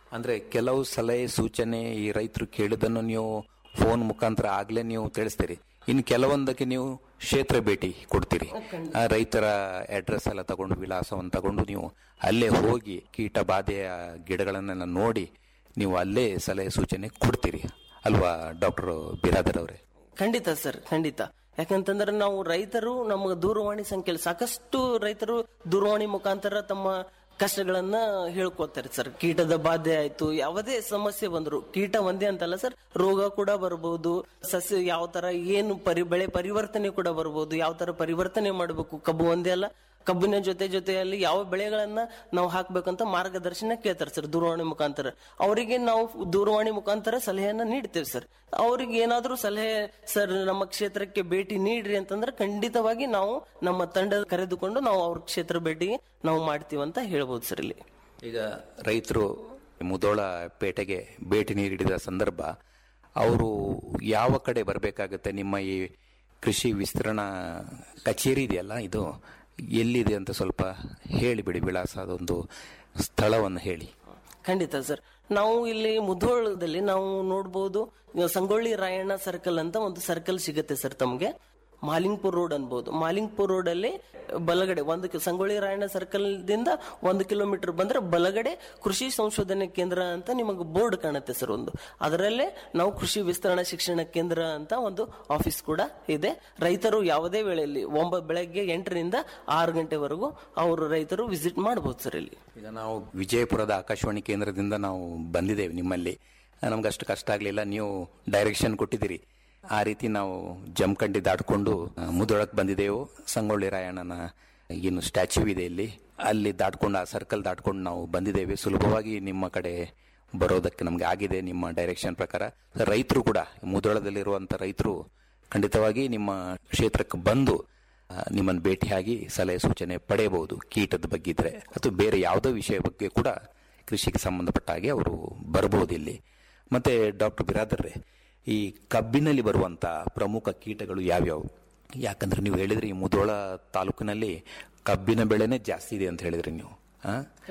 ಅಂದ್ರೆ ಕೆಲವು ಸಲಹೆ ಸೂಚನೆ ಈ ರೈತರು ಕೇಳಿದ್ದನ್ನು ನೀವು ಫೋನ್ ಮುಖಾಂತರ ಆಗ್ಲೇ ನೀವು ತಿಳಿಸ್ತೀರಿ ಇನ್ನು ಕೆಲವೊಂದಕ್ಕೆ ನೀವು ಕ್ಷೇತ್ರ ಭೇಟಿ ಕೊಡ್ತೀರಿ ಆ ರೈತರ ಅಡ್ರೆಸ್ ಎಲ್ಲ ತಗೊಂಡು ವಿಳಾಸವನ್ನು ತಗೊಂಡು ನೀವು ಅಲ್ಲೇ ಹೋಗಿ ಕೀಟ ಬಾಧೆಯ ಗಿಡಗಳನ್ನೆಲ್ಲ ನೋಡಿ ನೀವು ಅಲ್ಲೇ ಸಲಹೆ ಸೂಚನೆ ಕೊಡ್ತೀರಿ ಅಲ್ವಾ ಡಾಕ್ಟರ್ ಬಿರಾದರ್ ಅವರೇ ಖಂಡಿತ ಸರ್ ಖಂಡಿತ ಯಾಕಂತಂದ್ರೆ ನಾವು ರೈತರು ನಮ್ಮ ದೂರವಾಣಿ ಸಂಖ್ಯೆಯಲ್ಲಿ ಸಾಕಷ್ಟು ರೈತರು ದೂರವಾಣಿ ಮುಖಾಂತರ ತಮ್ಮ ಕಷ್ಟಗಳನ್ನ ಹೇಳ್ಕೊತಾರೆ ಸರ್ ಕೀಟದ ಬಾಧೆ ಆಯ್ತು ಯಾವುದೇ ಸಮಸ್ಯೆ ಬಂದ್ರು ಕೀಟ ಒಂದೇ ಅಂತಲ್ಲ ಸರ್ ರೋಗ ಕೂಡ ಬರಬಹುದು ಸಸ್ಯ ಯಾವ ತರ ಏನು ಪರಿ ಬೆಳೆ ಪರಿವರ್ತನೆ ಕೂಡ ಬರಬಹುದು ಯಾವ ತರ ಪರಿವರ್ತನೆ ಮಾಡಬೇಕು ಕಬ್ಬು ಒಂದೇ ಅಲ್ಲ ಕಬ್ಬಿನ ಜೊತೆ ಜೊತೆಯಲ್ಲಿ ಯಾವ ಬೆಳೆಗಳನ್ನ ನಾವು ಹಾಕ್ಬೇಕಂತ ಮಾರ್ಗದರ್ಶನ ಕೇಳ್ತಾರೆ ಸರ್ ದೂರವಾಣಿ ಮುಖಾಂತರ ಅವರಿಗೆ ನಾವು ದೂರವಾಣಿ ಮುಖಾಂತರ ಸಲಹೆಯನ್ನ ನೀಡ್ತೇವೆ ಸರ್ ಅವ್ರಿಗೆ ಏನಾದ್ರೂ ಸಲಹೆ ಸರ್ ನಮ್ಮ ಕ್ಷೇತ್ರಕ್ಕೆ ಭೇಟಿ ನೀಡ್ರಿ ಅಂತಂದ್ರೆ ಖಂಡಿತವಾಗಿ ನಾವು ನಮ್ಮ ತಂಡ ಕರೆದುಕೊಂಡು ನಾವು ಅವ್ರ ಕ್ಷೇತ್ರ ಭೇಟಿಗೆ ನಾವು ಮಾಡ್ತೀವಿ ಅಂತ ಹೇಳ್ಬೋದು ಸರ್ ಇಲ್ಲಿ ಈಗ ರೈತರು ಮುದೋಳ ಪೇಟೆಗೆ ಭೇಟಿ ನೀಡಿದ ಸಂದರ್ಭ ಅವರು ಯಾವ ಕಡೆ ಬರಬೇಕಾಗುತ್ತೆ ನಿಮ್ಮ ಈ ಕೃಷಿ ವಿಸ್ತರಣಾ ಕಚೇರಿ ಇದೆಯಲ್ಲ ಇದು ಎಲ್ಲಿದೆ ಅಂತ ಸ್ವಲ್ಪ ಹೇಳಿಬಿಡಿ ವಿಳಾಸ ಅದೊಂದು ಸ್ಥಳವನ್ನು ಹೇಳಿ ಖಂಡಿತ ಸರ್ ನಾವು ಇಲ್ಲಿ ಮುಧೋಳದಲ್ಲಿ ನಾವು ನೋಡ್ಬೋದು ಈಗ ಸಂಗೊಳ್ಳಿ ರಾಯಣ್ಣ ಸರ್ಕಲ್ ಅಂತ ಒಂದು ಸರ್ಕಲ್ ಸಿಗುತ್ತೆ ಸರ್ ತಮಗೆ ಮಾಲಿಂಗ್ಪುರ್ ರೋಡ್ ಅನ್ಬೋದು ಮಾಲಿಂಗ್ಪುರ್ ರೋಡ್ ಅಲ್ಲಿ ಬಲಗಡೆ ಒಂದು ಕಿ- ಸಂಗೊಳ್ಳಿ ರಾಯಣ್ಣ ಸರ್ಕಲ್ ದಿಂದ ಒಂದು ಕಿಲೋಮೀಟರ್ ಬಂದ್ರೆ ಬಲಗಡೆ ಕೃಷಿ ಸಂಶೋಧನೆ ಕೇಂದ್ರ ಅಂತ ನಿಮಗೆ ಬೋರ್ಡ್ ಕಾಣುತ್ತೆ ಸರ್ ಒಂದು ಅದರಲ್ಲೇ ನಾವು ಕೃಷಿ ವಿಸ್ತರಣಾ ಶಿಕ್ಷಣ ಕೇಂದ್ರ ಅಂತ ಒಂದು ಆಫೀಸ್ ಕೂಡ ಇದೆ ರೈತರು ಯಾವುದೇ ವೇಳೆಯಲ್ಲಿ ಒಂಬ ಬೆಳಗ್ಗೆ ಎಂಟರಿಂದ ಆರು ಗಂಟೆವರೆಗೂ ಅವರು ರೈತರು ವಿಸಿಟ್ ಮಾಡಬಹುದು ಸರ್ ಇಲ್ಲಿ ಈಗ ನಾವು ವಿಜಯಪುರದ ಆಕಾಶವಾಣಿ ಕೇಂದ್ರದಿಂದ ನಾವು ಬಂದಿದ್ದೇವೆ ನಿಮ್ಮಲ್ಲಿ ನಮ್ಗೆ ಅಷ್ಟು ಕಷ್ಟ ಆಗಲಿಲ್ಲ ನೀವು ಡೈರೆಕ್ಷನ್ ಕೊಟ್ಟಿದ್ದೀರಿ ಆ ರೀತಿ ನಾವು ಜಮಖಂಡಿ ದಾಟ್ಕೊಂಡು ಆ, ಮುಧೋಳಕ್ಕೆ ಬಂದಿದ್ದೆವು ಸಂಗೊಳ್ಳಿ ರಾಯಣ್ಣನ ಏನು ಸ್ಟ್ಯಾಚ್ಯೂ ಇದೆ ಇಲ್ಲಿ ಅಲ್ಲಿ ದಾಟ್ಕೊಂಡು ಆ ಸರ್ಕಲ್ ದಾಟ್ಕೊಂಡು ನಾವು ಬಂದಿದ್ದೇವೆ ಸುಲಭವಾಗಿ ನಿಮ್ಮ ಕಡೆ ಬರೋದಕ್ಕೆ ನಮಗೆ ಆಗಿದೆ ನಿಮ್ಮ ಡೈರೆಕ್ಷನ್ ಪ್ರಕಾರ ರೈತರು ಕೂಡ ಮುಧೋಳದಲ್ಲಿರುವಂಥ ರೈತರು ಖಂಡಿತವಾಗಿ ನಿಮ್ಮ ಕ್ಷೇತ್ರಕ್ಕೆ ಬಂದು ಆ, ನಿಮ್ಮನ್ನು ಭೇಟಿಯಾಗಿ ಸಲಹೆ ಸೂಚನೆ ಪಡೆಯಬಹುದು ಕೀಟದ ಬಗ್ಗೆ ಇದ್ರೆ ಅಥವಾ ಬೇರೆ ಯಾವುದೋ ವಿಷಯ ಬಗ್ಗೆ ಕೂಡ ಕೃಷಿಗೆ ಸಂಬಂಧಪಟ್ಟ ಹಾಗೆ ಅವರು ಬರಬಹುದು ಇಲ್ಲಿ ಮತ್ತೆ ಡಾಕ್ಟರ್ ಬಿರಾದರ್ರೆ ಈ ಕಬ್ಬಿನಲ್ಲಿ ಬರುವಂತ ಪ್ರಮುಖ ಕೀಟಗಳು ಯಾವ್ಯಾವು ಯಾಕಂದ್ರೆ ನೀವು ಹೇಳಿದ್ರಿ ಈ ಮುಧೋಳ ತಾಲೂಕಿನಲ್ಲಿ ಕಬ್ಬಿನ ಬೆಳೆನೇ ಜಾಸ್ತಿ ಇದೆ ಅಂತ ಹೇಳಿದ್ರಿ ನೀವು ಆ?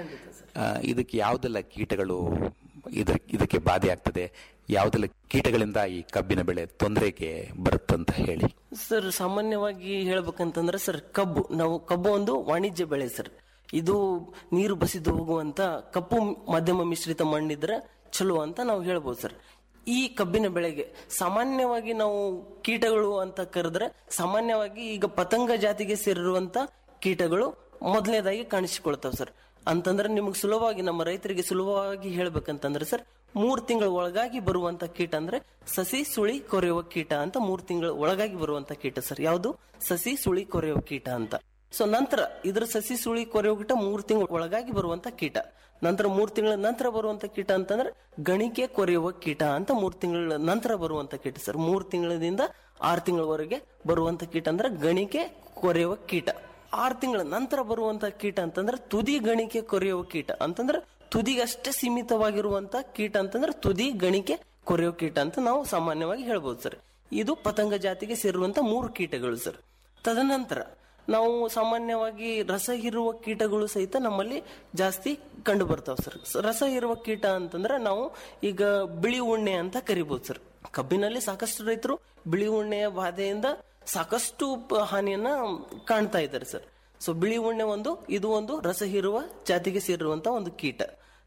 ಆ, ಇದಕ್ಕೆ ಯಾವುದೆಲ್ಲ ಕೀಟಗಳು ಇದ್ರ ಇದಕ್ಕೆ ಬಾಧೆ ಆಗ್ತದೆ ಯಾವುದೆಲ್ಲ ಕೀಟಗಳಿಂದ ಈ ಕಬ್ಬಿನ ಬೆಳೆ ತೊಂದರೆಗೆ ಬರುತ್ತಂತ ಹೇಳಿ ಸರ್ ಸಾಮಾನ್ಯವಾಗಿ ಹೇಳ್ಬೇಕಂತಂದ್ರೆ ಸರ್ ಕಬ್ಬು ನಾವು ಕಬ್ಬು ಒಂದು ವಾಣಿಜ್ಯ ಬೆಳೆ ಸರ್ ಇದು ನೀರು ಬಸಿದು ಹೋಗುವಂತ ಕಪ್ಪು ಮಧ್ಯಮ ಮಿಶ್ರಿತ ಮಣ್ಣಿದ್ರೆ ಚಲೋ ಅಂತ ನಾವು ಹೇಳ್ಬೋದು ಸರ್ ಈ ಕಬ್ಬಿನ ಬೆಳೆಗೆ ಸಾಮಾನ್ಯವಾಗಿ ನಾವು ಕೀಟಗಳು ಅಂತ ಕರೆದ್ರೆ ಸಾಮಾನ್ಯವಾಗಿ ಈಗ ಪತಂಗ ಜಾತಿಗೆ ಸೇರಿರುವಂತ ಕೀಟಗಳು ಮೊದಲನೇದಾಗಿ ಕಾಣಿಸಿಕೊಳ್ತಾವೆ ಸರ್ ಅಂತಂದ್ರೆ ನಿಮಗೆ ಸುಲಭವಾಗಿ ನಮ್ಮ ರೈತರಿಗೆ ಸುಲಭವಾಗಿ ಹೇಳ್ಬೇಕಂತಂದ್ರೆ ಸರ್ ಮೂರ್ ತಿಂಗಳ ಒಳಗಾಗಿ ಬರುವಂತ ಕೀಟ ಅಂದ್ರೆ ಸಸಿ ಸುಳಿ ಕೊರೆಯುವ ಕೀಟ ಅಂತ ಮೂರ್ ತಿಂಗಳ ಒಳಗಾಗಿ ಬರುವಂತ ಕೀಟ ಸರ್ ಯಾವುದು ಸಸಿ ಸುಳಿ ಕೊರೆಯುವ ಕೀಟ ಅಂತ ಸೊ ನಂತರ ಇದ್ರ ಸಸಿ ಸುಳಿ ಕೊರೆಯುವ ಕೀಟ ಮೂರ್ ತಿಂಗಳ ಒಳಗಾಗಿ ಬರುವಂತ ಕೀಟ ನಂತರ ಮೂರ್ ತಿಂಗಳ ನಂತರ ಬರುವಂತ ಕೀಟ ಅಂತಂದ್ರೆ ಗಣಿಕೆ ಕೊರೆಯುವ ಕೀಟ ಅಂತ ಮೂರ್ ತಿಂಗಳ ನಂತರ ಬರುವಂತ ಕೀಟ ಸರ್ ಮೂರ್ ತಿಂಗಳದಿಂದ ಆರು ತಿಂಗಳವರೆಗೆ ಬರುವಂತ ಕೀಟ ಅಂದ್ರೆ ಗಣಿಕೆ ಕೊರೆಯುವ ಕೀಟ ಆರು ತಿಂಗಳ ನಂತರ ಬರುವಂತ ಕೀಟ ಅಂತಂದ್ರೆ ತುದಿ ಗಣಿಕೆ ಕೊರೆಯುವ ಕೀಟ ಅಂತಂದ್ರೆ ತುದಿಗಷ್ಟೇ ಸೀಮಿತವಾಗಿರುವಂತ ಕೀಟ ಅಂತಂದ್ರೆ ತುದಿ ಗಣಿಕೆ ಕೊರೆಯುವ ಕೀಟ ಅಂತ ನಾವು ಸಾಮಾನ್ಯವಾಗಿ ಹೇಳ್ಬೋದು ಸರ್ ಇದು ಪತಂಗ ಜಾತಿಗೆ ಸೇರುವಂತ ಮೂರು ಕೀಟಗಳು ಸರ್ ತದನಂತರ ನಾವು ಸಾಮಾನ್ಯವಾಗಿ ರಸ ಹೀರುವ ಕೀಟಗಳು ಸಹಿತ ನಮ್ಮಲ್ಲಿ ಜಾಸ್ತಿ ಕಂಡು ಬರ್ತಾವ ಸರ್ ಸ- ರಸ ಹೀರುವ ಕೀಟ ಅಂತಂದ್ರೆ ನಾವು ಈಗ ಬಿಳಿ ಉಣ್ಣೆ ಅಂತ ಕರಿಬಹುದು ಸರ್ ಕಬ್ಬಿನಲ್ಲಿ ಸಾಕಷ್ಟು ರೈತರು ಬಿಳಿ ಉಣ್ಣೆಯ ಬಾಧೆಯಿಂದ ಸಾಕಷ್ಟು ಪ- ಹಾನಿಯನ್ನ ಕಾಣ್ತಾ ಇದ್ದಾರೆ ಸರ್ ಸೊ ಬಿಳಿ ಉಣ್ಣೆ ಒಂದು ಇದು ಒಂದು ರಸ ಹೀರುವ ಜಾತಿಗೆ ಸೇರಿರುವಂತ ಒಂದು ಕೀಟ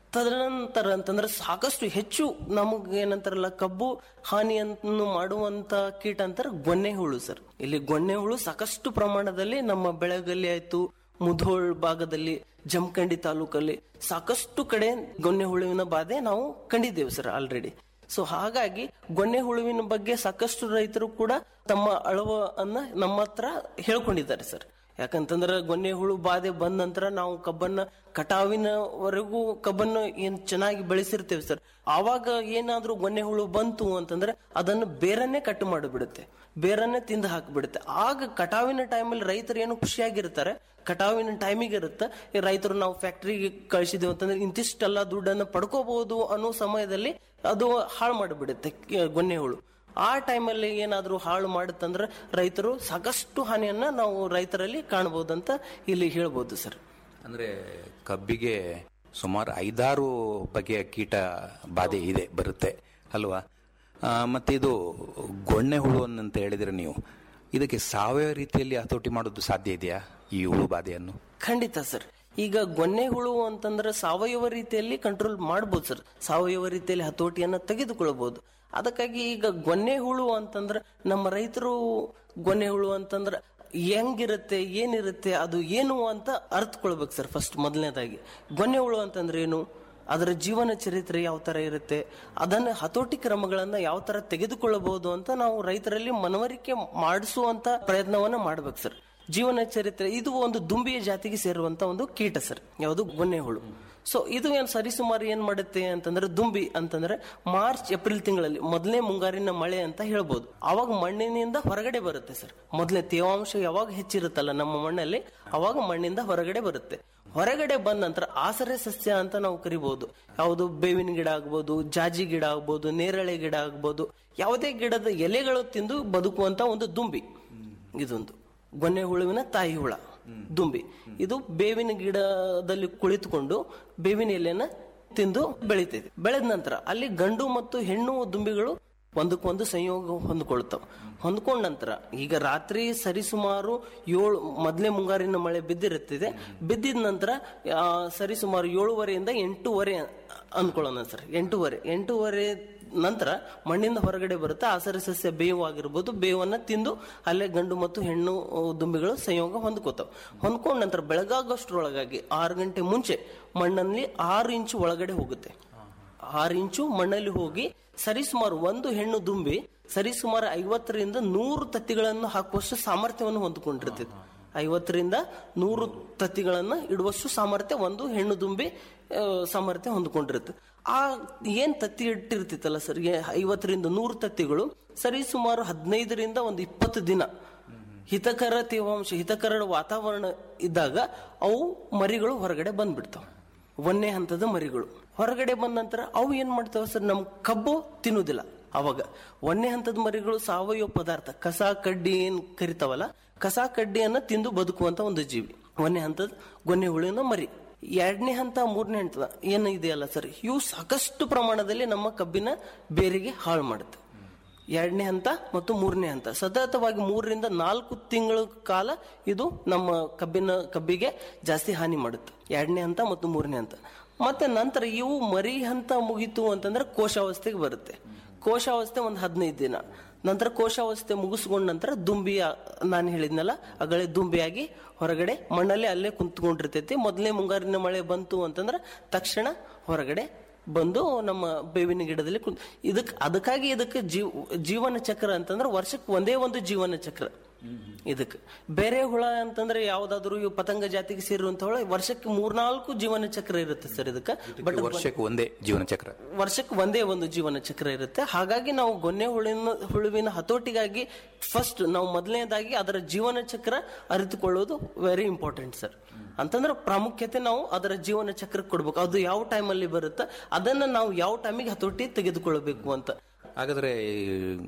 ತದನಂತರ ಅಂತಂದ್ರೆ ಸಾಕಷ್ಟು ಹೆಚ್ಚು ನಮಗೆ ಏನಂತಾರಲ್ಲ ಕಬ್ಬು ಹಾನಿಯನ್ನು ಮಾಡುವಂತ ಕೀಟ ಅಂತಾರೆ ಗೊನ್ನೆ ಹುಳು ಸರ್ ಇಲ್ಲಿ ಗೊನ್ನೆ ಹುಳು ಸಾಕಷ್ಟು ಪ್ರಮಾಣದಲ್ಲಿ ನಮ್ಮ ಬೆಳಗಲ್ಲಿ ಆಯ್ತು ಮುಧೋಳ್ ಭಾಗದಲ್ಲಿ ಜಮಖಂಡಿ ತಾಲೂಕಲ್ಲಿ ಸಾಕಷ್ಟು ಕಡೆ ಗೊನ್ನೆ ಹುಳುವಿನ ಬಾಧೆ ನಾವು ಕಂಡಿದ್ದೇವೆ ಸರ್ ಆಲ್ರೆಡಿ ಸೊ ಹಾಗಾಗಿ ಗೊನ್ನೆ ಹುಳುವಿನ ಬಗ್ಗೆ ಸಾಕಷ್ಟು ರೈತರು ಕೂಡ ತಮ್ಮ ಅಳವ ಅನ್ನ ನಮ್ಮ ಹತ್ರ ಹೇಳ್ಕೊಂಡಿದ್ದಾರೆ ಸರ್ ಯಾಕಂತಂದ್ರೆ ಗೊನ್ನೆ ಹುಳು ಬಾಧೆ ಬಂದ ನಂತರ ನಾವು ಕಬ್ಬನ್ನ ಕಟಾವಿನವರೆಗೂ ಕಬ್ಬನ್ನು ಏನ್ ಚೆನ್ನಾಗಿ ಬೆಳೆಸಿರ್ತೇವೆ ಸರ್ ಆವಾಗ ಏನಾದ್ರೂ ಗೊನ್ನೆ ಹುಳು ಬಂತು ಅಂತಂದ್ರೆ ಅದನ್ನು ಬೇರನ್ನೇ ಕಟ್ ಮಾಡಿಬಿಡುತ್ತೆ ಬೇರನ್ನೇ ತಿಂದು ಹಾಕಿಬಿಡುತ್ತೆ ಆಗ ಕಟಾವಿನ ಟೈಮಲ್ಲಿ ರೈತರು ಏನು ಖುಷಿಯಾಗಿರ್ತಾರೆ ಕಟಾವಿನ ಟೈಮಿಗೆ ಇರುತ್ತೆ ಈ ರೈತರು ನಾವು ಫ್ಯಾಕ್ಟ್ರಿಗೆ ಕಳಿಸಿದೇವು ಅಂತಂದ್ರೆ ಇಂತಿಷ್ಟೆಲ್ಲ ದುಡ್ಡನ್ನು ಪಡ್ಕೋಬಹುದು ಅನ್ನೋ ಸಮಯದಲ್ಲಿ ಅದು ಹಾಳು ಮಾಡಿಬಿಡುತ್ತೆ ಕ- ಗೊನ್ನೆ ಹುಳು ಆ ಟೈಮಲ್ಲಿ ಏನಾದ್ರೂ ಹಾಳು ಮಾಡುತ್ತಂದ್ರೆ ರೈತರು ಸಾಕಷ್ಟು ಹಾನಿಯನ್ನ ನಾವು ರೈತರಲ್ಲಿ ಕಾಣಬಹುದಂತ ಇಲ್ಲಿ ಹೇಳ್ಬೋದು ಸರ್ ಅಂದ್ರೆ ಕಬ್ಬಿಗೆ ಸುಮಾರು ಐದಾರು ಬಗೆಯ ಕೀಟ ಬಾಧೆ ಇದೆ ಬರುತ್ತೆ ಅಲ್ವಾ ಆ, ಮತ್ತೆ ಇದು ಗೊಣ್ಣೆ ಹುಳು ಅಂತ ಹೇಳಿದ್ರೆ ನೀವು ಇದಕ್ಕೆ ಸಾವಯವ ರೀತಿಯಲ್ಲಿ ಹತೋಟಿ ಮಾಡೋದು ಸಾಧ್ಯ ಇದೆಯಾ ಈ ಹುಳು ಬಾಧೆಯನ್ನು ಖಂಡಿತ ಸರ್ ಈಗ ಗೊನ್ನೆ ಹುಳು ಅಂತಂದ್ರೆ ಸಾವಯವ ರೀತಿಯಲ್ಲಿ ಕಂಟ್ರೋಲ್ ಮಾಡ್ಬೋದು ಸರ್ ಸಾವಯವ ರೀತಿಯಲ್ಲಿ ಹತೋಟಿಯನ್ನ ತೆಗೆದುಕೊಳ್ಬಹುದು ಅದಕ್ಕಾಗಿ ಈಗ ಗೊನ್ನೆ ಹುಳು ಅಂತಂದ್ರೆ ನಮ್ಮ ರೈತರು ಗೊನ್ನೆ ಹುಳು ಅಂತಂದ್ರೆ ಹೆಂಗಿರುತ್ತೆ ಏನಿರುತ್ತೆ ಅದು ಏನು ಅಂತ ಅರ್ಥಕೊಳ್ಬೇಕು ಸರ್ ಫಸ್ಟ್ ಮೊದಲನೇದಾಗಿ ಗೊನ್ನೆ ಹುಳು ಅಂತಂದ್ರೆ ಏನು ಅದರ ಜೀವನ ಚರಿತ್ರೆ ಯಾವ ತರ ಇರುತ್ತೆ ಅದನ್ನ ಹತೋಟಿ ಕ್ರಮಗಳನ್ನ ಯಾವ ತರ ತೆಗೆದುಕೊಳ್ಳಬಹುದು ಅಂತ ನಾವು ರೈತರಲ್ಲಿ ಮನವರಿಕೆ ಮಾಡಿಸುವಂತ ಪ್ರಯತ್ನವನ್ನ ಮಾಡ್ಬೇಕು ಸರ್ ಜೀವನ ಚರಿತ್ರೆ ಇದು ಒಂದು ದುಂಬಿಯ ಜಾತಿಗೆ ಸೇರುವಂತ ಒಂದು ಕೀಟ ಸರ್ ಯಾವುದು ಗೊನ್ನೆ ಹುಳು ಸೊ ಇದು ಏನ್ ಸರಿಸುಮಾರು ಏನ್ ಮಾಡುತ್ತೆ ಅಂತಂದ್ರೆ ದುಂಬಿ ಅಂತಂದ್ರೆ ಮಾರ್ಚ್ ಏಪ್ರಿಲ್ ತಿಂಗಳಲ್ಲಿ ಮೊದಲನೇ ಮುಂಗಾರಿನ ಮಳೆ ಅಂತ ಹೇಳ್ಬೋದು ಅವಾಗ ಮಣ್ಣಿನಿಂದ ಹೊರಗಡೆ ಬರುತ್ತೆ ಸರ್ ಮೊದಲೇ ತೇವಾಂಶ ಯಾವಾಗ ಹೆಚ್ಚಿರುತ್ತಲ್ಲ ನಮ್ಮ ಮಣ್ಣಲ್ಲಿ ಅವಾಗ ಮಣ್ಣಿಂದ ಹೊರಗಡೆ ಬರುತ್ತೆ ಹೊರಗಡೆ ಬಂದ ನಂತರ ಆಸರೆ ಸಸ್ಯ ಅಂತ ನಾವು ಕರಿಬಹುದು ಯಾವುದು ಬೇವಿನ ಗಿಡ ಆಗ್ಬೋದು ಜಾಜಿ ಗಿಡ ಆಗ್ಬೋದು ನೇರಳೆ ಗಿಡ ಆಗ್ಬೋದು ಯಾವುದೇ ಗಿಡದ ಎಲೆಗಳು ತಿಂದು ಬದುಕುವಂತ ಒಂದು ದುಂಬಿ ಇದೊಂದು ಗೊನ್ನೆ ಹುಳುವಿನ ತಾಯಿ ಹುಳ ದುಂಬಿ ಇದು ಬೇವಿನ ಗಿಡದಲ್ಲಿ ಕುಳಿತುಕೊಂಡು ಬೇವಿನ ಎಲೆಯನ್ನ ತಿಂದು ಬೆಳಿತೈತೆ ಬೆಳೆದ ನಂತರ ಅಲ್ಲಿ ಗಂಡು ಮತ್ತು ಹೆಣ್ಣು ದುಂಬಿಗಳು ಒಂದಕ್ಕೊಂದು ಸಂಯೋಗ ಹೊಂದ್ಕೊಳ್ತಾವ ಹೊಂದ್ಕೊಂಡ ನಂತರ ಈಗ ರಾತ್ರಿ ಸರಿಸುಮಾರು ಏಳು ಮೊದಲೇ ಮುಂಗಾರಿನ ಮಳೆ ಬಿದ್ದಿರುತ್ತದೆ ಬಿದ್ದಿದ ನಂತರ ಆ, ಸರಿಸುಮಾರು ಏಳುವರೆಯಿಂದ ಎಂಟೂವರೆ ಅನ್ಕೊಳ್ಳೋಣ ಸರ್ ಎಂಟೂವರೆ ಎಂಟೂವರೆ ನಂತರ ಮಣ್ಣಿಂದ ಹೊರಗಡೆ ಬರುತ್ತೆ ಆಸರೆ ಸಸ್ಯ ಬೇವು ಆಗಿರ್ಬೋದು ಬೇವನ್ನ ತಿಂದು ಅಲ್ಲೇ ಗಂಡು ಮತ್ತು ಹೆಣ್ಣು ಆ, ದುಂಬಿಗಳು ಸಂಯೋಗ ಹೊಂದ್ಕೋತಾವ ಹೊಂದ್ಕೊಂಡ ನಂತರ ಬೆಳಗಾಗೋಷ್ಟ್ರೊಳಗಾಗಿ ಆರು ಗಂಟೆ ಮುಂಚೆ ಮಣ್ಣಲ್ಲಿ ಆರು ಇಂಚು ಒಳಗಡೆ ಹೋಗುತ್ತೆ ಆರು ಇಂಚು ಮಣ್ಣಲ್ಲಿ ಹೋಗಿ ಸರಿಸುಮಾರು ಒಂದು ಹೆಣ್ಣು ದುಂಬಿ ಸರಿಸುಮಾರು ಐವತ್ತರಿಂದ ನೂರು ತತ್ತಿಗಳನ್ನು ಹಾಕುವಷ್ಟು ಸಾಮರ್ಥ್ಯವನ್ನು ಹೊಂದಿಕೊಂಡಿರ್ತದೆ ಐವತ್ತರಿಂದ ನೂರು ತತ್ತಿಗಳನ್ನ ಇಡುವಷ್ಟು ಸಾಮರ್ಥ್ಯ ಒಂದು ಹೆಣ್ಣು ದುಂಬಿ ಆ, ಸಾಮರ್ಥ್ಯ ಹೊಂದ್ಕೊಂಡಿರುತ್ತೆ ಆ ಏನ್ ತತ್ತಿ ಇಟ್ಟಿರ್ತಿತ್ತಲ್ಲ ಸರ್ ಏ- ಐವತ್ತರಿಂದ ನೂರು ತತ್ತಿಗಳು ಸರಿ ಸುಮಾರು ಹದಿನೈದರಿಂದ ಒಂದು ಇಪ್ಪತ್ತು ದಿನ ಹಿತಕರ ತೇವಾಂಶ ಹಿತಕರ ವಾತಾವರಣ ಇದ್ದಾಗ ಅವು ಮರಿಗಳು ಹೊರಗಡೆ ಬಂದ್ಬಿಡ್ತಾವ ಒಂದೇ ಹಂತದ ಮರಿಗಳು ಹೊರಗಡೆ ಬಂದ ನಂತರ ಅವು ಏನ್ ಮಾಡ್ತಾವ ಸರ್ ನಮ್ ಕಬ್ಬು ತಿನ್ನುವುದಿಲ್ಲ ಅವಾಗ ಒಂದೇ ಹಂತದ ಮರಿಗಳು ಸಾವಯವ ಪದಾರ್ಥ ಕಸ ಕಡ್ಡಿ ಏನ್ ಕರಿತಾವಲ್ಲ ಕಸ ಕಡ್ಡಿಯನ್ನ ತಿಂದು ಬದುಕುವಂತ ಒಂದು ಜೀವಿ ಒಂದೇ ಹಂತದ ಗೊನ್ನೆ ಹುಳಿನ ಮರಿ ಎರಡನೇ ಹಂತ ಮೂರನೇ ಹಂತ ಏನು ಇದೆಯಲ್ಲ ಸರ್ ಇವು ಸಾಕಷ್ಟು ಪ್ರಮಾಣದಲ್ಲಿ ನಮ್ಮ ಕಬ್ಬಿನ ಬೇರಿಗೆ ಹಾಳು ಮಾಡುತ್ತೆ ಎರಡನೇ ಹಂತ ಮತ್ತು ಮೂರನೇ ಹಂತ ಸತತವಾಗಿ ಮೂರರಿಂದ ನಾಲ್ಕು ತಿಂಗಳ ಕಾಲ ಇದು ನಮ್ಮ ಕಬ್ಬಿನ ಕಬ್ಬಿಗೆ ಜಾಸ್ತಿ ಹಾನಿ ಮಾಡುತ್ತೆ ಎರಡನೇ ಹಂತ ಮತ್ತು ಮೂರನೇ ಹಂತ ಮತ್ತೆ ನಂತರ ಇವು ಮರಿ ಹಂತ ಮುಗೀತು ಅಂತಂದ್ರೆ ಕೋಶಾವಸ್ಥೆಗೆ ಬರುತ್ತೆ ಕೋಶಾವಸ್ಥೆ ಒಂದು ಹದಿನೈದು ದಿನ ನಂತರ ಕೋಶಾವಸ್ಥೆ ಮುಗಿಸ್ಕೊಂಡ ನಂತರ ದುಂಬಿ ನಾನು ಹೇಳಿದ್ನಲ್ಲ ಅಗಳೇ ದುಂಬಿಯಾಗಿ ಹೊರಗಡೆ ಮಣ್ಣಲ್ಲೇ ಅಲ್ಲೇ ಕುಂತ್ಕೊಂಡಿರ್ತೈತಿ ಮೊದಲನೇ ಮುಂಗಾರಿನ ಮಳೆ ಬಂತು ಅಂತಂದ್ರೆ ತಕ್ಷಣ ಹೊರಗಡೆ ಬಂದು ನಮ್ಮ ಬೇವಿನ ಗಿಡದಲ್ಲಿ ಕುಂತ್ ಇದಕ್ ಅದಕ್ಕಾಗಿ ಇದಕ್ಕೆ ಜೀವ ಜೀವನ ಚಕ್ರ ಅಂತಂದ್ರೆ ವರ್ಷಕ್ಕೆ ಒಂದೇ ಒಂದು ಜೀವನ ಚಕ್ರ ಇದಕ್ಕೆ ಬೇರೆ ಹುಳ ಅಂತಂದ್ರೆ ಯಾವ್ದಾದ್ರು ಇವು ಪತಂಗ ಜಾತಿಗೆ ಸೇರುವಂತ ಹುಳ ವರ್ಷಕ್ಕೆ ಮೂರ್ನಾಲ್ಕು ಜೀವನ ಚಕ್ರ ಇರುತ್ತೆ ಸರ್ ಇದಕ್ಕೆ ಬಟ್ ವರ್ಷಕ್ಕೆ ಒಂದೇ ಜೀವನ ಚಕ್ರ ವರ್ಷಕ್ಕೆ ಒಂದೇ ಒಂದು ಜೀವನ ಚಕ್ರ ಇರುತ್ತೆ ಹಾಗಾಗಿ ನಾವು ಗೊನ್ನೆ ಹುಳಿನ ಹುಳುವಿನ ಹತೋಟಿಗಾಗಿ ಫಸ್ಟ್ ನಾವು ಮೊದಲನೇದಾಗಿ ಅದರ ಜೀವನ ಚಕ್ರ ಅರಿತುಕೊಳ್ಳೋದು ವೆರಿ ಇಂಪಾರ್ಟೆಂಟ್ ಸರ್ ಅಂತಂದ್ರೆ ಪ್ರಾಮುಖ್ಯತೆ ನಾವು ಅದರ ಜೀವನ ಚಕ್ರ ಕೊಡ್ಬೇಕು ಅದು ಯಾವ ಟೈಮಲ್ಲಿ ಬರುತ್ತೆ ಅದನ್ನ ನಾವು ಯಾವ ಟೈಮಿಗೆ ಹತೋಟಿ ತೆಗೆದುಕೊಳ್ಬೇಕು ಅಂತ ಹಾಗಾದ್ರೆ ಈ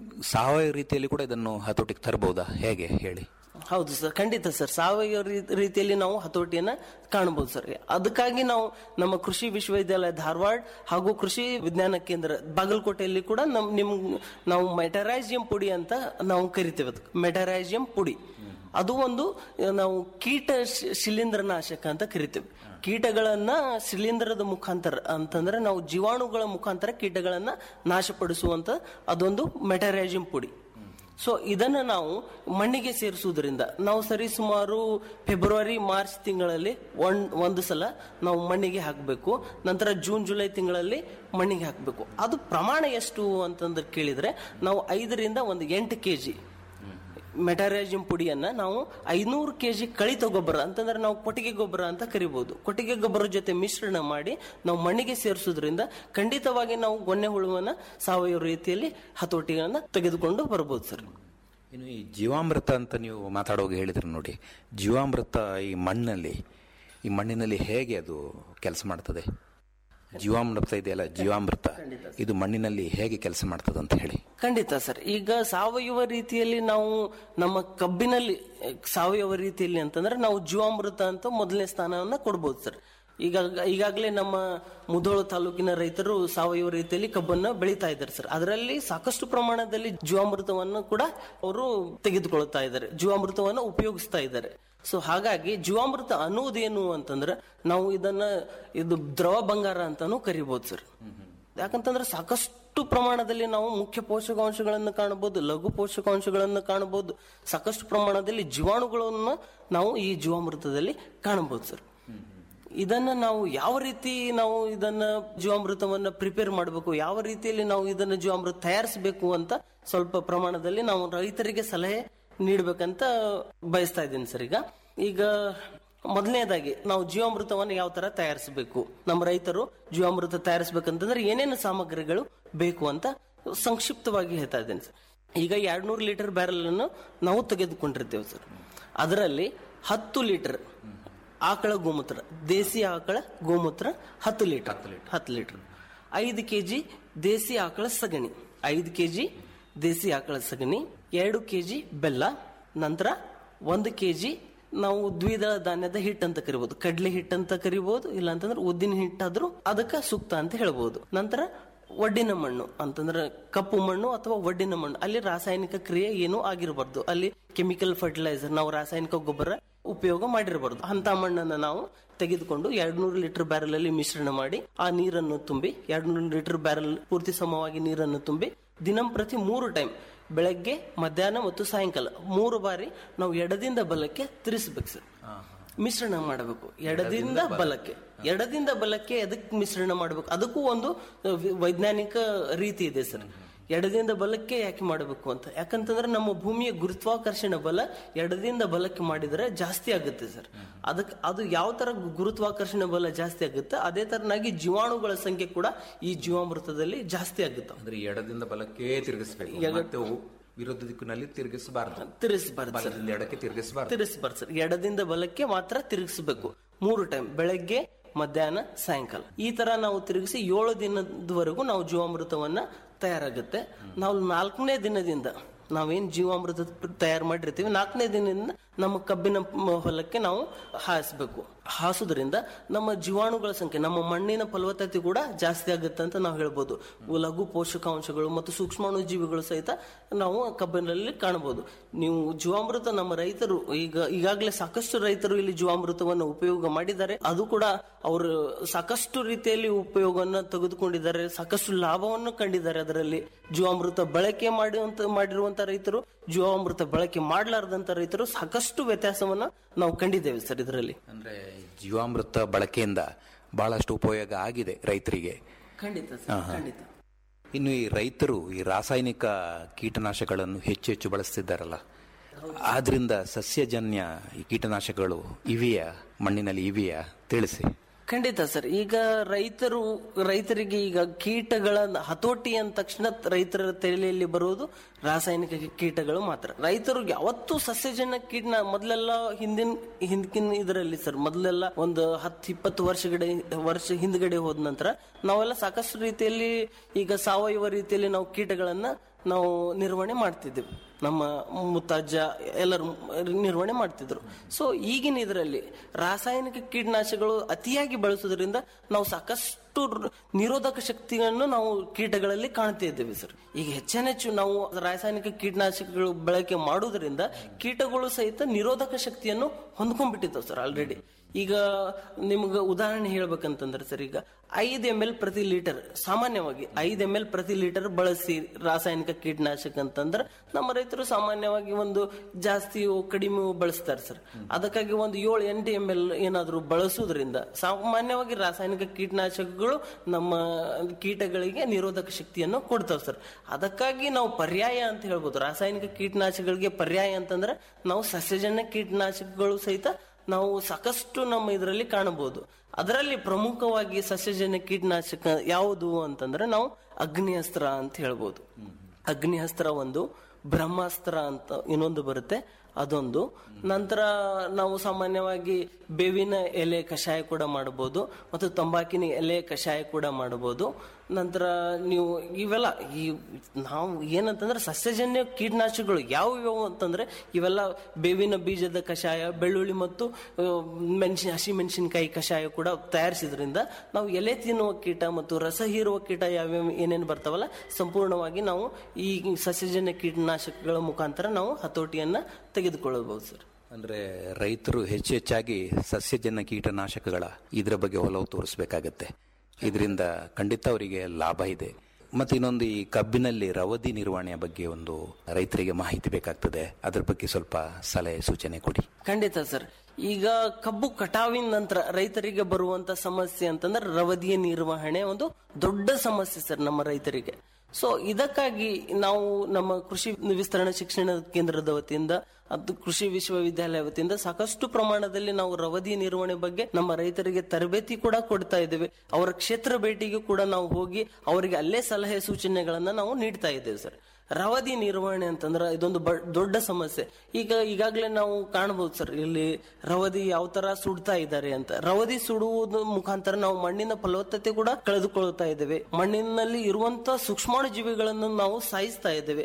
ಸಾವಯವ ರೀತಿಯಲ್ಲಿ ಕೂಡ ಇದನ್ನು ಹತೋಟಿಗೆ ತರಬಹುದಾ ಹೇಗೆ ಹೇಳಿ ಹೌದು ಸರ್ ಖಂಡಿತ ಸರ್ ಸಾವಯವ ರೀ- ರೀತಿಯಲ್ಲಿ ನಾವು ಹತೋಟಿಯನ್ನ ಕಾಣಬಹುದು ಸರ್ ಅದಕ್ಕಾಗಿ ನಾವು ನಮ್ಮ ಕೃಷಿ ವಿಶ್ವವಿದ್ಯಾಲಯ ಧಾರವಾಡ ಹಾಗೂ ಕೃಷಿ ವಿಜ್ಞಾನ ಕೇಂದ್ರ ಬಾಗಲಕೋಟೆಯಲ್ಲಿ ಕೂಡ ನಮ್ ನಿಮ್ ನಾವು ಮೆಟರೈಜಿಯಂ ಪುಡಿ ಅಂತ ನಾವು ಕರಿತೇವೆ ಅದಕ್ಕೆ ಮೆಟರೈಜಿಯಂ ಪುಡಿ ಅದು ಒಂದು ಆ, ನಾವು ಕೀಟ ಶಿ- ಶಿಲೀಂಧ್ರನಾಶಕ ಅಂತ ಕರಿತೇವೆ ಕೀಟಗಳನ್ನ ಶಿಲೀಂಧ್ರದ ಮುಖಾಂತರ ಅಂತಂದ್ರೆ ನಾವು ಜೀವಾಣುಗಳ ಮುಖಾಂತರ ಕೀಟಗಳನ್ನ ನಾಶಪಡಿಸುವಂತ ಅದೊಂದು ಮೆಟರೈಜಿಯಂ ಪುಡಿ ಸೊ ಇದನ್ನ ನಾವು ಮಣ್ಣಿಗೆ ಸೇರಿಸುವುದರಿಂದ ನಾವು ಸರಿ ಸುಮಾರು ಫೆಬ್ರವರಿ ಮಾರ್ಚ್ ತಿಂಗಳಲ್ಲಿ ಒಂದ್ ಒಂದು ಸಲ ನಾವು ಮಣ್ಣಿಗೆ ಹಾಕಬೇಕು ನಂತರ ಜೂನ್ ಜುಲೈ ತಿಂಗಳಲ್ಲಿ ಮಣ್ಣಿಗೆ ಹಾಕಬೇಕು ಅದು ಪ್ರಮಾಣ ಎಷ್ಟು ಅಂತಂದ್ರೆ ಕೇಳಿದ್ರೆ ನಾವು ಐದರಿಂದ ಒಂದು ಎಂಟು ಕೆ ಜಿ ಮೆಟರೈಜಿಯಂ ಪುಡಿಯನ್ನ ನಾವು ಐನೂರು ಕೆ ಜಿ ಕಳಿತ ಗೊಬ್ಬರ ಅಂತಂದ್ರೆ ನಾವು ಕೊಟ್ಟಿಗೆ ಗೊಬ್ಬರ ಅಂತ ಕರಿಬಹುದು ಕೊಟ್ಟಿಗೆ ಗೊಬ್ಬರ ಜೊತೆ ಮಿಶ್ರಣ ಮಾಡಿ ನಾವು ಮಣ್ಣಿಗೆ ಸೇರಿಸೋದ್ರಿಂದ ಖಂಡಿತವಾಗಿ ನಾವು ಗೊನ್ನೆ ಹುಳುವನ್ನ ಸಾವಯವ ರೀತಿಯಲ್ಲಿ ಹತೋಟಿಗಳನ್ನ ತೆಗೆದುಕೊಂಡು ಬರ್ಬೋದು ಸರ್ ಇನ್ನು ಈ ಜೀವಾಮೃತ ಅಂತ ನೀವು ಮಾತಾಡುವಾಗ ಹೇಳಿದ್ರಿ ನೋಡಿ ಜೀವಾಮೃತ ಈ ಮಣ್ಣಲ್ಲಿ ಈ ಮಣ್ಣಿನಲ್ಲಿ ಹೇಗೆ ಅದು ಕೆಲಸ ಮಾಡ್ತದೆ ಜೀವಾಮೃತ ಇದೆಯಲ್ಲ ಜೀವಾಮೃತ ಇದು ಮಣ್ಣಿನಲ್ಲಿ ಹೇಗೆ ಕೆಲಸ ಮಾಡ್ತದೆ ಅಂತ ಹೇಳಿ ಖಂಡಿತ ಸರ್ ಈಗ ಸಾವಯವ ರೀತಿಯಲ್ಲಿ ನಾವು ನಮ್ಮ ಕಬ್ಬಿನಲ್ಲಿ ಅಹ್, ಸಾವಯವ ರೀತಿಯಲ್ಲಿ ಅಂತಂದ್ರೆ ನಾವು ಜೀವಾಮೃತ ಅಂತ ಮೊದಲನೇ ಸ್ಥಾನವನ್ನ ಕೊಡ್ಬೋದು ಸರ್ ಈಗ ಈಗಾಗಲೇ ನಮ್ಮ ಮುಧೋಳ ತಾಲೂಕಿನ ರೈತರು ಸಾವಯವ ರೀತಿಯಲ್ಲಿ ಕಬ್ಬನ್ನ ಬೆಳೀತಾ ಇದ್ದಾರೆ ಸರ್ ಅದರಲ್ಲಿ ಸಾಕಷ್ಟು ಪ್ರಮಾಣದಲ್ಲಿ ಜೀವಾಮೃತವನ್ನು ಕೂಡ ಅವರು ತೆಗೆದುಕೊಳ್ತಾ ಇದ್ದಾರೆ ಜೀವಾಮೃತವನ್ನು ಉಪಯೋಗಿಸ್ತಾ ಇದ್ದಾರೆ ಸೊ ಹಾಗಾಗಿ ಜೀವಾಮೃತ ಅನ್ನುವುದೇನು ಅಂತಂದ್ರೆ ನಾವು ಇದನ್ನ ಇದು ದ್ರವ ಬಂಗಾರ ಅಂತಾನು ಕರಿಬಹುದು ಸರ್ ಯಾಕಂತಂದ್ರೆ ಸಾಕಷ್ಟು ಪ್ರಮಾಣದಲ್ಲಿ ನಾವು ಮುಖ್ಯ ಪೋಷಕಾಂಶಗಳನ್ನು ಕಾಣಬಹುದು ಲಘು ಪೋಷಕಾಂಶಗಳನ್ನು ಕಾಣಬಹುದು ಸಾಕಷ್ಟು ಪ್ರಮಾಣದಲ್ಲಿ ಜೀವಾಣುಗಳನ್ನು ನಾವು ಈ ಜೀವಾಮೃತದಲ್ಲಿ ಕಾಣಬಹುದು ಸರ್ ಇದನ್ನ ನಾವು ಯಾವ ರೀತಿ ನಾವು ಇದನ್ನ ಜೀವಾಮೃತವನ್ನ ಪ್ರಿಪೇರ್ ಮಾಡಬೇಕು ಯಾವ ರೀತಿಯಲ್ಲಿ ನಾವು ಇದನ್ನ ಜೀವಾಮೃತ ತಯಾರಿಸಬೇಕು ಅಂತ ಸ್ವಲ್ಪ ಪ್ರಮಾಣದಲ್ಲಿ ನಾವು ರೈತರಿಗೆ ಸಲಹೆ ನೀಡ್ಬೇಕಂತ ಬಯಸ್ತಾ ಇದ್ದೀನಿ ಸರ್ ಈಗ ಈಗ ಮೊದಲನೇದಾಗಿ ನಾವು ಜೀವಾಮೃತವನ್ನು ಯಾವ ತರ ತಯಾರಿಸಬೇಕು ನಮ್ಮ ರೈತರು ಜೀವಾಮೃತ ತಯಾರಿಸಬೇಕಂತಂದ್ರೆ ಏನೇನು ಸಾಮಗ್ರಿಗಳು ಬೇಕು ಅಂತ ಸಂಕ್ಷಿಪ್ತವಾಗಿ ಹೇಳ್ತಾ ಇದ್ದೇನೆ ಸರ್ ಈಗ ಎರಡ್ನೂರು ಲೀಟರ್ ಬ್ಯಾರಲ್ ಅನ್ನು ನಾವು ತೆಗೆದುಕೊಂಡಿರ್ತೇವೆ ಸರ್ ಅದರಲ್ಲಿ ಹತ್ತು ಲೀಟರ್ ಆಕಳ ಗೋಮೂತ್ರ ದೇಸಿ ಆಕಳ ಗೋಮೂತ್ರ ಹತ್ತು ಲೀಟರ್ ಹತ್ತು ಲೀಟರ್ ಐದು ಕೆಜಿ ದೇಸಿ ಆಕಳ ಸಗಣಿ ಐದು ಕೆಜಿ ದೇಸಿ ಆಕಳ ಸಗಣಿ ಎರಡು ಕೆಜಿ ಬೆಲ್ಲ ನಂತರ ಒಂದು ಕೆಜಿ ನಾವು ದ್ವಿದಳ ಧಾನ್ಯದ ಹಿಟ್ಟು ಅಂತ ಕರಿಬಹುದು ಕಡ್ಲೆ ಹಿಟ್ಟು ಅಂತ ಕರಿಬಹುದು ಇಲ್ಲ ಅಂತಂದ್ರೆ ಉದ್ದಿನ ಹಿಟ್ಟಾದ್ರೂ ಅದಕ್ಕೆ ಸೂಕ್ತ ಅಂತ ಹೇಳ್ಬೋದು ನಂತರ ಒಡ್ಡಿನ ಮಣ್ಣು ಅಂತಂದ್ರೆ ಕಪ್ಪು ಮಣ್ಣು ಅಥವಾ ಒಡ್ಡಿನ ಮಣ್ಣು ಅಲ್ಲಿ ರಾಸಾಯನಿಕ ಕ್ರಿಯೆ ಏನೂ ಆಗಿರಬಾರ್ದು ಅಲ್ಲಿ ಕೆಮಿಕಲ್ ಫರ್ಟಿಲೈಸರ್ ನಾವು ರಾಸಾಯನಿಕ ಗೊಬ್ಬರ ಉಪಯೋಗ ಮಾಡಿರಬಾರ್ದು ಅಂತ ಮಣ್ಣನ್ನು ನಾವು ತೆಗೆದುಕೊಂಡು ಎರಡ್ನೂರು ಲೀಟರ್ ಬ್ಯಾರಲ್ ಅಲ್ಲಿ ಮಿಶ್ರಣ ಮಾಡಿ ಆ ನೀರನ್ನು ತುಂಬಿ ಎರಡ್ನೂರು ಲೀಟರ್ ಬ್ಯಾರಲ್ ಪೂರ್ತಿ ಸಮವಾಗಿ ನೀರನ್ನು ತುಂಬಿ ದಿನಂಪ್ರತಿ ಮೂರು ಟೈಮ್ ಬೆಳಗ್ಗೆ ಮಧ್ಯಾಹ್ನ ಮತ್ತು ಸಾಯಂಕಾಲ ಮೂರು ಬಾರಿ ನಾವು ಎಡದಿಂದ ಬಲಕ್ಕೆ ತಿರ್ಸ್ಬೇಕು ಸರ್ ಮಿಶ್ರಣ ಮಾಡಬೇಕು ಎಡದಿಂದ ಬಲಕ್ಕೆ ಎಡದಿಂದ ಬಲಕ್ಕೆ ಎದಕ್ಕೆ ಮಿಶ್ರಣ ಮಾಡಬೇಕು ಅದಕ್ಕೂ ಒಂದು ಅಹ್, ವಿ- ವೈಜ್ಞಾನಿಕ ರೀತಿ ಇದೆ ಸರ್ ಎಡದಿಂದ ಬಲಕ್ಕೆ ಯಾಕೆ ಮಾಡಬೇಕು ಅಂತ ಯಾಕಂತಂದ್ರೆ ನಮ್ಮ ಭೂಮಿಯ ಗುರುತ್ವಾಕರ್ಷಣ ಬಲ ಎಡದಿಂದ ಬಲಕ್ಕೆ ಮಾಡಿದರೆ ಜಾಸ್ತಿ ಆಗುತ್ತೆ ಸರ್ ಅದಕ್ಕೆ ಅದು ಯಾವ ತರ ಗುರುತ್ವಾಕರ್ಷಣ ಬಲ ಜಾಸ್ತಿ ಆಗುತ್ತೆ ಅದೇ ತರನಾಗಿ ಜೀವಾಣುಗಳ ಸಂಖ್ಯೆ ಕೂಡ ಈ ಜೀವಾಮೃತದಲ್ಲಿ ಜಾಸ್ತಿ ಆಗುತ್ತೆ ಅಂದ್ರೆ ಎಡದಿಂದ ಬಲಕ್ಕೆ ತಿರುಗಿಸಬೇಕು ಎಡ- ಮತ್ತೆ ಅವು ವಿರುದ್ಧ ದಿಕ್ಕಿನಲ್ಲಿ ತಿರುಗಿಸಬಾರದು ತಿರುಗಿಸಬಾರ್ದು ಸರ್ ಬಲದಿಂದ ಎಡಕ್ಕೆ ತಿರುಗಿಸಬಾರದು ತಿರುಗಿಸಬಾರ್ದು ಸರ್ ಎಡದಿಂದ ಬಲಕ್ಕೆ ಮಾತ್ರ ತಿರುಗಿಸಬೇಕು ಮೂರು ಟೈಮ್ ಬೆಳಗ್ಗೆ ಮಧ್ಯಾಹ್ನ ಸಾಯಂಕಾಲ ಈ ತರ ನಾವು ತಿರುಗಿಸಿ ಏಳು ದಿನದವರೆಗೂ ನಾವು ಜೀವಾಮೃತವನ್ನ ತಯಾರಾಗುತ್ತೆ ನಾವು ನಾಲ್ಕನೇ ದಿನದಿಂದ ನಾವೇನ್ ಜೀವಾಮೃತ ತಯಾರು ಮಾಡಿರ್ತೀವಿ ನಾಲ್ಕನೇ ದಿನದಿಂದ ನಮ್ಮ ಕಬ್ಬಿನ ಮ- ಹೊಲಕ್ಕೆ ನಾವು ಹಾಯಿಸ್ಬೇಕು ಹಾಸೋದ್ರಿಂದ ನಮ್ಮ ಜೀವಾಣುಗಳ ಸಂಖ್ಯೆ ನಮ್ಮ ಮಣ್ಣಿನ ಫಲವತ್ತತೆ ಕೂಡ ಜಾಸ್ತಿ ಆಗುತ್ತೆ ಅಂತ ನಾವು ಹೇಳ್ಬೋದು ಲಘು ಪೋಷಕಾಂಶಗಳು ಮತ್ತು ಸೂಕ್ಷ್ಮಾಣು ಜೀವಿಗಳು ಸಹಿತ ನಾವು ಕಬ್ಬಿನಲ್ಲಿ ಕಾಣಬಹುದು ನೀವು ಜೀವಾಮೃತ ನಮ್ಮ ರೈತರು ಈಗ ಈಗಾಗಲೇ ಸಾಕಷ್ಟು ರೈತರು ಇಲ್ಲಿ ಜೀವಾಮೃತವನ್ನು ಉಪಯೋಗ ಮಾಡಿದ್ದಾರೆ ಅದು ಕೂಡ ಅವರು ಸಾಕಷ್ಟು ರೀತಿಯಲ್ಲಿ ಉಪಯೋಗವನ್ನು ತೆಗೆದುಕೊಂಡಿದ್ದಾರೆ ಸಾಕಷ್ಟು ಲಾಭವನ್ನು ಕಂಡಿದ್ದಾರೆ ಅದರಲ್ಲಿ ಜೀವಾಮೃತ ಬಳಕೆ ಮಾಡುವಂತ ಮಾಡಿರುವಂತ ರೈತರು ಜೀವಾಮೃತ ಬಳಕೆ ಮಾಡಲಾರದಂತ ರೈತರು ಸಾಕಷ್ಟು ವ್ಯತ್ಯಾಸವನ್ನ ನಾವು ಕಂಡಿದ್ದೇವೆ ಸರ್ ಇದರಲ್ಲಿ ಅಂದ್ರೆ ಜೀವಾಮೃತ ಬಳಕೆಯಿಂದ ಬಹಳಷ್ಟು ಉಪಯೋಗ ಆಗಿದೆ ರೈತರಿಗೆ ಖಂಡಿತ ಹಾ, ಸರ್ ಹಾ. ಖಂಡಿತ ಇನ್ನು ಈ ರೈತರು ಈ ರಾಸಾಯನಿಕ ಕೀಟನಾಶಕಗಳನ್ನು ಹೆಚ್ಚು ಹೆಚ್ಚು ಬಳಸ್ತಿದ್ದಾರಲ್ಲ ಆದ್ರಿಂದ ಸಸ್ಯಜನ್ಯ ಈ ಕೀಟನಾಶಕಗಳು ಇವೆಯಾ ಮಣ್ಣಿನಲ್ಲಿ ಇವೆಯಾ ತಿಳಿಸಿ ಖಂಡಿತ ಸರ್ ಈಗ ರೈತರು ರೈತರಿಗೆ ಈಗ ಕೀಟಗಳ ಹತೋಟಿ ಅಂದ ತಕ್ಷಣ ರೈತರ ತಲೆಯಲ್ಲಿ ಬರುವುದು ರಾಸಾಯನಿಕ ಕೀಟಗಳು ಮಾತ್ರ ರೈತರು ಯಾವತ್ತೂ ಸಸ್ಯಜನ್ಯ ಕೀಟನ ಮೊದಲೆಲ್ಲ ಹಿಂದಿನ ಹಿಂದಿನ ಇದರಲ್ಲಿ ಸರ್ ಮೊದಲೆಲ್ಲ ಒಂದು ಹತ್ತು ಇಪ್ಪತ್ತು ವರ್ಷಗಡೆ ವರ್ಷ ಹಿಂದ್ಗಡೆ ಹೋದ ನಂತರ ನಾವೆಲ್ಲ ಸಾಕಷ್ಟು ರೀತಿಯಲ್ಲಿ ಈಗ ಸಾವಯವ ರೀತಿಯಲ್ಲಿ ನಾವು ಕೀಟಗಳನ್ನ ನಾವು ನಿರ್ವಹಣೆ ಮಾಡ್ತಿದ್ದೆವು ನಮ್ಮ ಮುತ್ತಜ್ಜ ಎಲ್ಲರೂ ನಿರ್ವಹಣೆ ಮಾಡ್ತಿದ್ರು ಸೊ ಈಗಿನ ಇದರಲ್ಲಿ ರಾಸಾಯನಿಕ ಕೀಟನಾಶಕಗಳು ಅತಿಯಾಗಿ ಬಳಸೋದ್ರಿಂದ ನಾವು ಸಾಕಷ್ಟು ರ- ನಿರೋಧಕ ಶಕ್ತಿಯನ್ನು ನಾವು ಕೀಟಗಳಲ್ಲಿ ಕಾಣ್ತಾ ಇದ್ದೇವೆ ಸರ್ ಈಗ ಹೆಚ್ಚೆಚ್ಚು ನಾವು ರಾಸಾಯನಿಕ ಕೀಟನಾಶಕಗಳು ಬಳಕೆ ಮಾಡೋದ್ರಿಂದ ಕೀಟಗಳು ಸಹಿತ ನಿರೋಧಕ ಶಕ್ತಿಯನ್ನು ಹೊಂದ್ಕೊಂಡ್ಬಿಟ್ಟಿದ್ದಾವೆ ಸರ್ ಆಲ್ರೆಡಿ ಈಗ ನಿಮ್ಗೆ ಉದಾಹರಣೆ ಹೇಳ್ಬೇಕಂತಂದ್ರೆ ಸರ್ ಈಗ ಐದು ಎಂ ಎಲ್ ಪ್ರತಿ ಲೀಟರ್ ಸಾಮಾನ್ಯವಾಗಿ ಐದು ಎಂ ಎಲ್ ಪ್ರತಿ ಲೀಟರ್ ಬಳಸಿ ರಾಸಾಯನಿಕ ಕೀಟನಾಶಕ ಅಂತಂದ್ರೆ ನಮ್ಮ ರೈತರು ಸಾಮಾನ್ಯವಾಗಿ ಒಂದು ಜಾಸ್ತಿ ಕಡಿಮೆ ಬಳಸ್ತಾರೆ ಸರ್ ಅದಕ್ಕಾಗಿ ಒಂದು ಏಳು ಎಂಟು ಎಂ ಎಲ್ ಏನಾದರೂ ಬಳಸೋದ್ರಿಂದ ಸಾಮಾನ್ಯವಾಗಿ ರಾಸಾಯನಿಕ ಕೀಟನಾಶಕಗಳು ನಮ್ಮ ಕೀಟಗಳಿಗೆ ನಿರೋಧಕ ಶಕ್ತಿಯನ್ನು ಕೊಡ್ತಾವೆ ಸರ್ ಅದಕ್ಕಾಗಿ ನಾವು ಪರ್ಯಾಯ ಅಂತ ಹೇಳ್ಬೋದು ರಾಸಾಯನಿಕ ಕೀಟನಾಶಕಗಳಿಗೆ ಪರ್ಯಾಯ ಅಂತಂದ್ರೆ ನಾವು ಸಸ್ಯಜನ್ಯ ಕೀಟನಾಶಕಗಳು ಸಹಿತ ನಾವು ಸಾಕಷ್ಟು ನಮ್ಮ ಇದರಲ್ಲಿ ಕಾಣಬಹುದು ಅದರಲ್ಲಿ ಪ್ರಮುಖವಾಗಿ ಸಸ್ಯಜನ್ಯ ಕೀಟನಾಶಕ ಯಾವುದು ಅಂತಂದ್ರೆ ನಾವು ಅಗ್ನಿಅಸ್ತ್ರ ಅಂತ ಹೇಳ್ಬೋದು ಅಗ್ನಿಅಸ್ತ್ರ ಒಂದು ಬ್ರಹ್ಮಾಸ್ತ್ರ ಅಂತ ಇನ್ನೊಂದು ಬರುತ್ತೆ ಅದೊಂದು ನಂತರ ನಾವು ಸಾಮಾನ್ಯವಾಗಿ ಬೇವಿನ ಎಲೆ ಕಷಾಯ ಕೂಡ ಮಾಡಬಹುದು ಮತ್ತು ತಂಬಾಕಿನ ಎಲೆ ಕಷಾಯ ಕೂಡ ಮಾಡಬಹುದು ನಂತರ ನೀವು ಇವೆಲ್ಲ ಈ ನಾವು ಏನಂತಂದ್ರೆ ಸಸ್ಯಜನ್ಯ ಕೀಟನಾಶಕಗಳು ಯಾವ ಇವು ಅಂತಂದ್ರೆ ಇವೆಲ್ಲ ಬೇವಿನ ಬೀಜದ ಕಷಾಯ ಬೆಳ್ಳುಳ್ಳಿ ಮತ್ತು ಆ, ಮೆಣಸಿನ ಹಸಿ ಮೆಣಸಿನಕಾಯಿ ಕಷಾಯ ಕೂಡ ತಯಾರಿಸಿದ್ರಿಂದ ನಾವು ಎಲೆ ತಿನ್ನುವ ಕೀಟ ಮತ್ತು ರಸ ಹೀರುವ ಕೀಟ ಯಾವ್ಯಾವ ಏನೇನು ಬರ್ತಾವಲ್ಲ ಸಂಪೂರ್ಣವಾಗಿ ನಾವು ಈ ಸಸ್ಯಜನ್ಯ ಕೀಟನಾಶಕಗಳ ಮುಖಾಂತರ ನಾವು ಹತೋಟಿಯನ್ನ ತೆಗೆದುಕೊಳ್ಳಬಹುದು ಸರ್ ಅಂದ್ರೆ ರೈತರು ಹೆಚ್ಚು ಹೆಚ್ಚಾಗಿ ಸಸ್ಯಜನ್ಯ ಕೀಟನಾಶಕಗಳ ಇದರ ಬಗ್ಗೆ ಒಲವು ತೋರಿಸ್ಬೇಕಾಗತ್ತೆ ಇದರಿಂದ ಖಂಡಿತ ಅವರಿಗೆ ಲಾಭ ಇದೆ ಮತ್ತೆ ಇನ್ನೊಂದು ಈ ಕಬ್ಬಿನಲ್ಲಿ ರವದಿ ನಿರ್ವಹಣೆಯ ಬಗ್ಗೆ ಒಂದು ರೈತರಿಗೆ ಮಾಹಿತಿ ಬೇಕಾಗ್ತದೆ ಅದ್ರ ಬಗ್ಗೆ ಸ್ವಲ್ಪ ಸಲಹೆ ಸೂಚನೆ ಕೊಡಿ ಖಂಡಿತ ಸರ್ ಈಗ ಕಬ್ಬು ಕಟಾವಿನ ನಂತರ ರೈತರಿಗೆ ಬರುವಂತ ಸಮಸ್ಯೆ ಅಂತಂದ್ರೆ ರವದಿಯ ನಿರ್ವಹಣೆ ಒಂದು ದೊಡ್ಡ ಸಮಸ್ಯೆ ಸರ್ ನಮ್ಮ ರೈತರಿಗೆ ಸೊ ಇದಕ್ಕಾಗಿ ನಾವು ನಮ್ಮ ಕೃಷಿ ವಿಸ್ತರಣಾ ಶಿಕ್ಷಣ ಕೇಂದ್ರದ ವತಿಯಿಂದ ಅದು ಕೃಷಿ ವಿಶ್ವವಿದ್ಯಾಲಯ ವತಿಯಿಂದ ಸಾಕಷ್ಟು ಪ್ರಮಾಣದಲ್ಲಿ ನಾವು ರವದಿ ನಿರ್ವಹಣೆ ಬಗ್ಗೆ ನಮ್ಮ ರೈತರಿಗೆ ತರಬೇತಿ ಕೂಡ ಕೊಡ್ತಾ ಇದ್ದೇವೆ ಅವರ ಕ್ಷೇತ್ರ ಭೇಟಿಗೂ ಕೂಡ ನಾವು ಹೋಗಿ ಅವರಿಗೆ ಅಲ್ಲೇ ಸಲಹೆ ಸೂಚನೆಗಳನ್ನ ನಾವು ನೀಡ್ತಾ ಇದ್ದೇವೆ ಸರ್ ರವದಿ ನಿರ್ವಹಣೆ ಅಂತಂದ್ರೆ ಇದೊಂದು ಬ- ದೊಡ್ಡ ಸಮಸ್ಯೆ ಈಗ ಈಗಾಗಲೇ ನಾವು ಕಾಣಬಹುದು ಸರ್ ಇಲ್ಲಿ ರವದಿ ಯಾವ ತರ ಸುಡ್ತಾ ಇದ್ದಾರೆ ಅಂತ ರವದಿ ಸುಡುವುದ ಮುಖಾಂತರ ನಾವು ಮಣ್ಣಿನ ಫಲವತ್ತತೆ ಕೂಡ ಕಳೆದುಕೊಳ್ತಾ ಇದ್ದೇವೆ ಮಣ್ಣಿನಲ್ಲಿ ಇರುವಂತ ಸೂಕ್ಷ್ಮಾಣು ಜೀವಿಗಳನ್ನು ನಾವು ಸಾಯಿಸ್ತಾ ಇದ್ದೇವೆ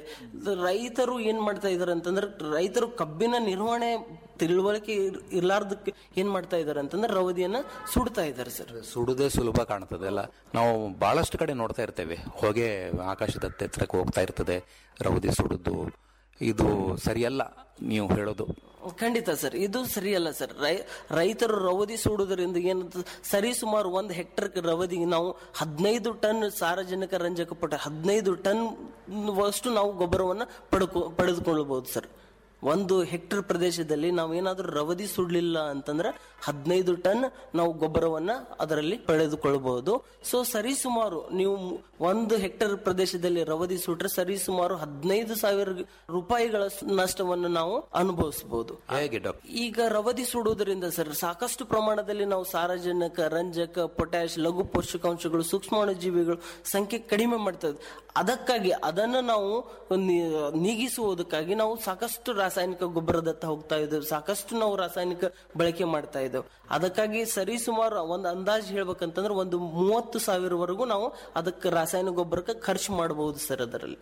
ರೈತರು ಏನ್ ಮಾಡ್ತಾ ಇದಾರೆ ಅಂತಂದ್ರೆ ರೈತರು ಕಬ್ಬಿನ ನಿರ್ವಹಣೆ ತಿಳುವಳಿಕೆ ಇರ್- ಇರ್ಲಾರ್ದಕ್ಕೆ ಏನ್ ಮಾಡ್ತಾ ಇದಾರೆ ಅಂತಂದ್ರೆ ರವದಿಯನ್ನ ಸುಡ್ತಾ ಇದ್ದಾರೆ ಸರ್ ಸುಡುದೇ ಸುಲಭ ಕಾಣ್ತದೆ ಅಲ್ಲ ನಾವು ಬಹಳಷ್ಟು ಕಡೆ ನೋಡ್ತಾ ಇರ್ತೇವೆ ಹೊಗೆ ಆಕಾಶದ ಎತ್ತರಕ್ಕೆ ಹೋಗ್ತಾ ಇರ್ತದೆ ರೌದಿ ಸುಡುದು ಇದು ಸರಿಯಲ್ಲ ನೀವು ಹೇಳೋದು ಖಂಡಿತ ಸರ್ ಇದು ಸರಿಯಲ್ಲ ಸರ್ ರೈ ರೈತರು ರವದಿ ಸುಡುವುದರಿಂದ ಏನಂತ ಸರಿ ಸುಮಾರು ಒಂದು ಹೆಕ್ಟರ್ ರವದಿಗೆ ನಾವು ಹದಿನೈದು ಟನ್ ಸಾರಜನಕ ರಂಜಕ ಪೊಟ್ಟ ಹದಿನೈದು ಟನ್ ಅಷ್ಟು ನಾವು ಗೊಬ್ಬರವನ್ನ ಪಡ್ಕೊ ಪಡೆದುಕೊಳ್ಳಬಹುದು ಸರ್ ಒಂದು ಹೆಕ್ಟರ್ ಪ್ರದೇಶದಲ್ಲಿ ನಾವು ಏನಾದ್ರೂ ರವದಿ ಸುಡ್ಲಿಲ್ಲ ಅಂತಂದ್ರೆ ಹದಿನೈದು ಟನ್ ನಾವು ಗೊಬ್ಬರವನ್ನ ಅದರಲ್ಲಿ ಪಡೆದುಕೊಳ್ಳಬಹುದು ಸೊ ಸರಿ ಸುಮಾರು ನೀವು ಒಂದು ಹೆಕ್ಟರ್ ಪ್ರದೇಶದಲ್ಲಿ ರವದಿ ಸುಟ್ರೆ ಸರಿ ಸುಮಾರು ಹದಿನೈದು ಸಾವಿರ ರೂಪಾಯಿಗಳ ನಷ್ಟವನ್ನು ನಾವು ಅನುಭವಿಸಬಹುದು ಹೇಗೆ ಡಾಕ್ಟರ್ ಈಗ ರವದಿ ಸುಡುವುದರಿಂದ ಸರ್ ಸಾಕಷ್ಟು ಪ್ರಮಾಣದಲ್ಲಿ ನಾವು ಸಾರಜನಕ ರಂಜಕ ಪೊಟ್ಯಾಶ್ ಲಘು ಪೋಷಕಾಂಶಗಳು ಸೂಕ್ಷ್ಮಾಣು ಜೀವಿಗಳು ಸಂಖ್ಯೆ ಕಡಿಮೆ ಮಾಡ್ತಾ ಇದ್ವಿ ಅದಕ್ಕಾಗಿ ಅದನ್ನು ನಾವು ನಿ- ನೀಗಿಸುವುದಕ್ಕಾಗಿ ನಾವು ಸಾಕಷ್ಟು ರಾಸಾಯನಿಕ ಗೊಬ್ಬರದತ್ತ ಹೋಗ್ತಾ ಇದ್ದೇವೆ ಸಾಕಷ್ಟು ನಾವು ರಾಸಾಯನಿಕ ಬಳಕೆ ಮಾಡ್ತಾ ಇದ್ದೇವೆ ಅದಕ್ಕಾಗಿ ಸರಿ ಸುಮಾರು ಒಂದು ಅಂದಾಜು ಹೇಳ್ಬೇಕಂತಂದ್ರೆ ಒಂದು ಮೂವತ್ತು ಸಾವಿರವರೆಗೂ ನಾವು ಅದಕ್ಕೆ ರಾಸಾಯನಿಕ ಗೊಬ್ಬರಕ್ಕೆ ಖರ್ಚು ಮಾಡಬಹುದು ಸರ್ ಅದರಲ್ಲಿ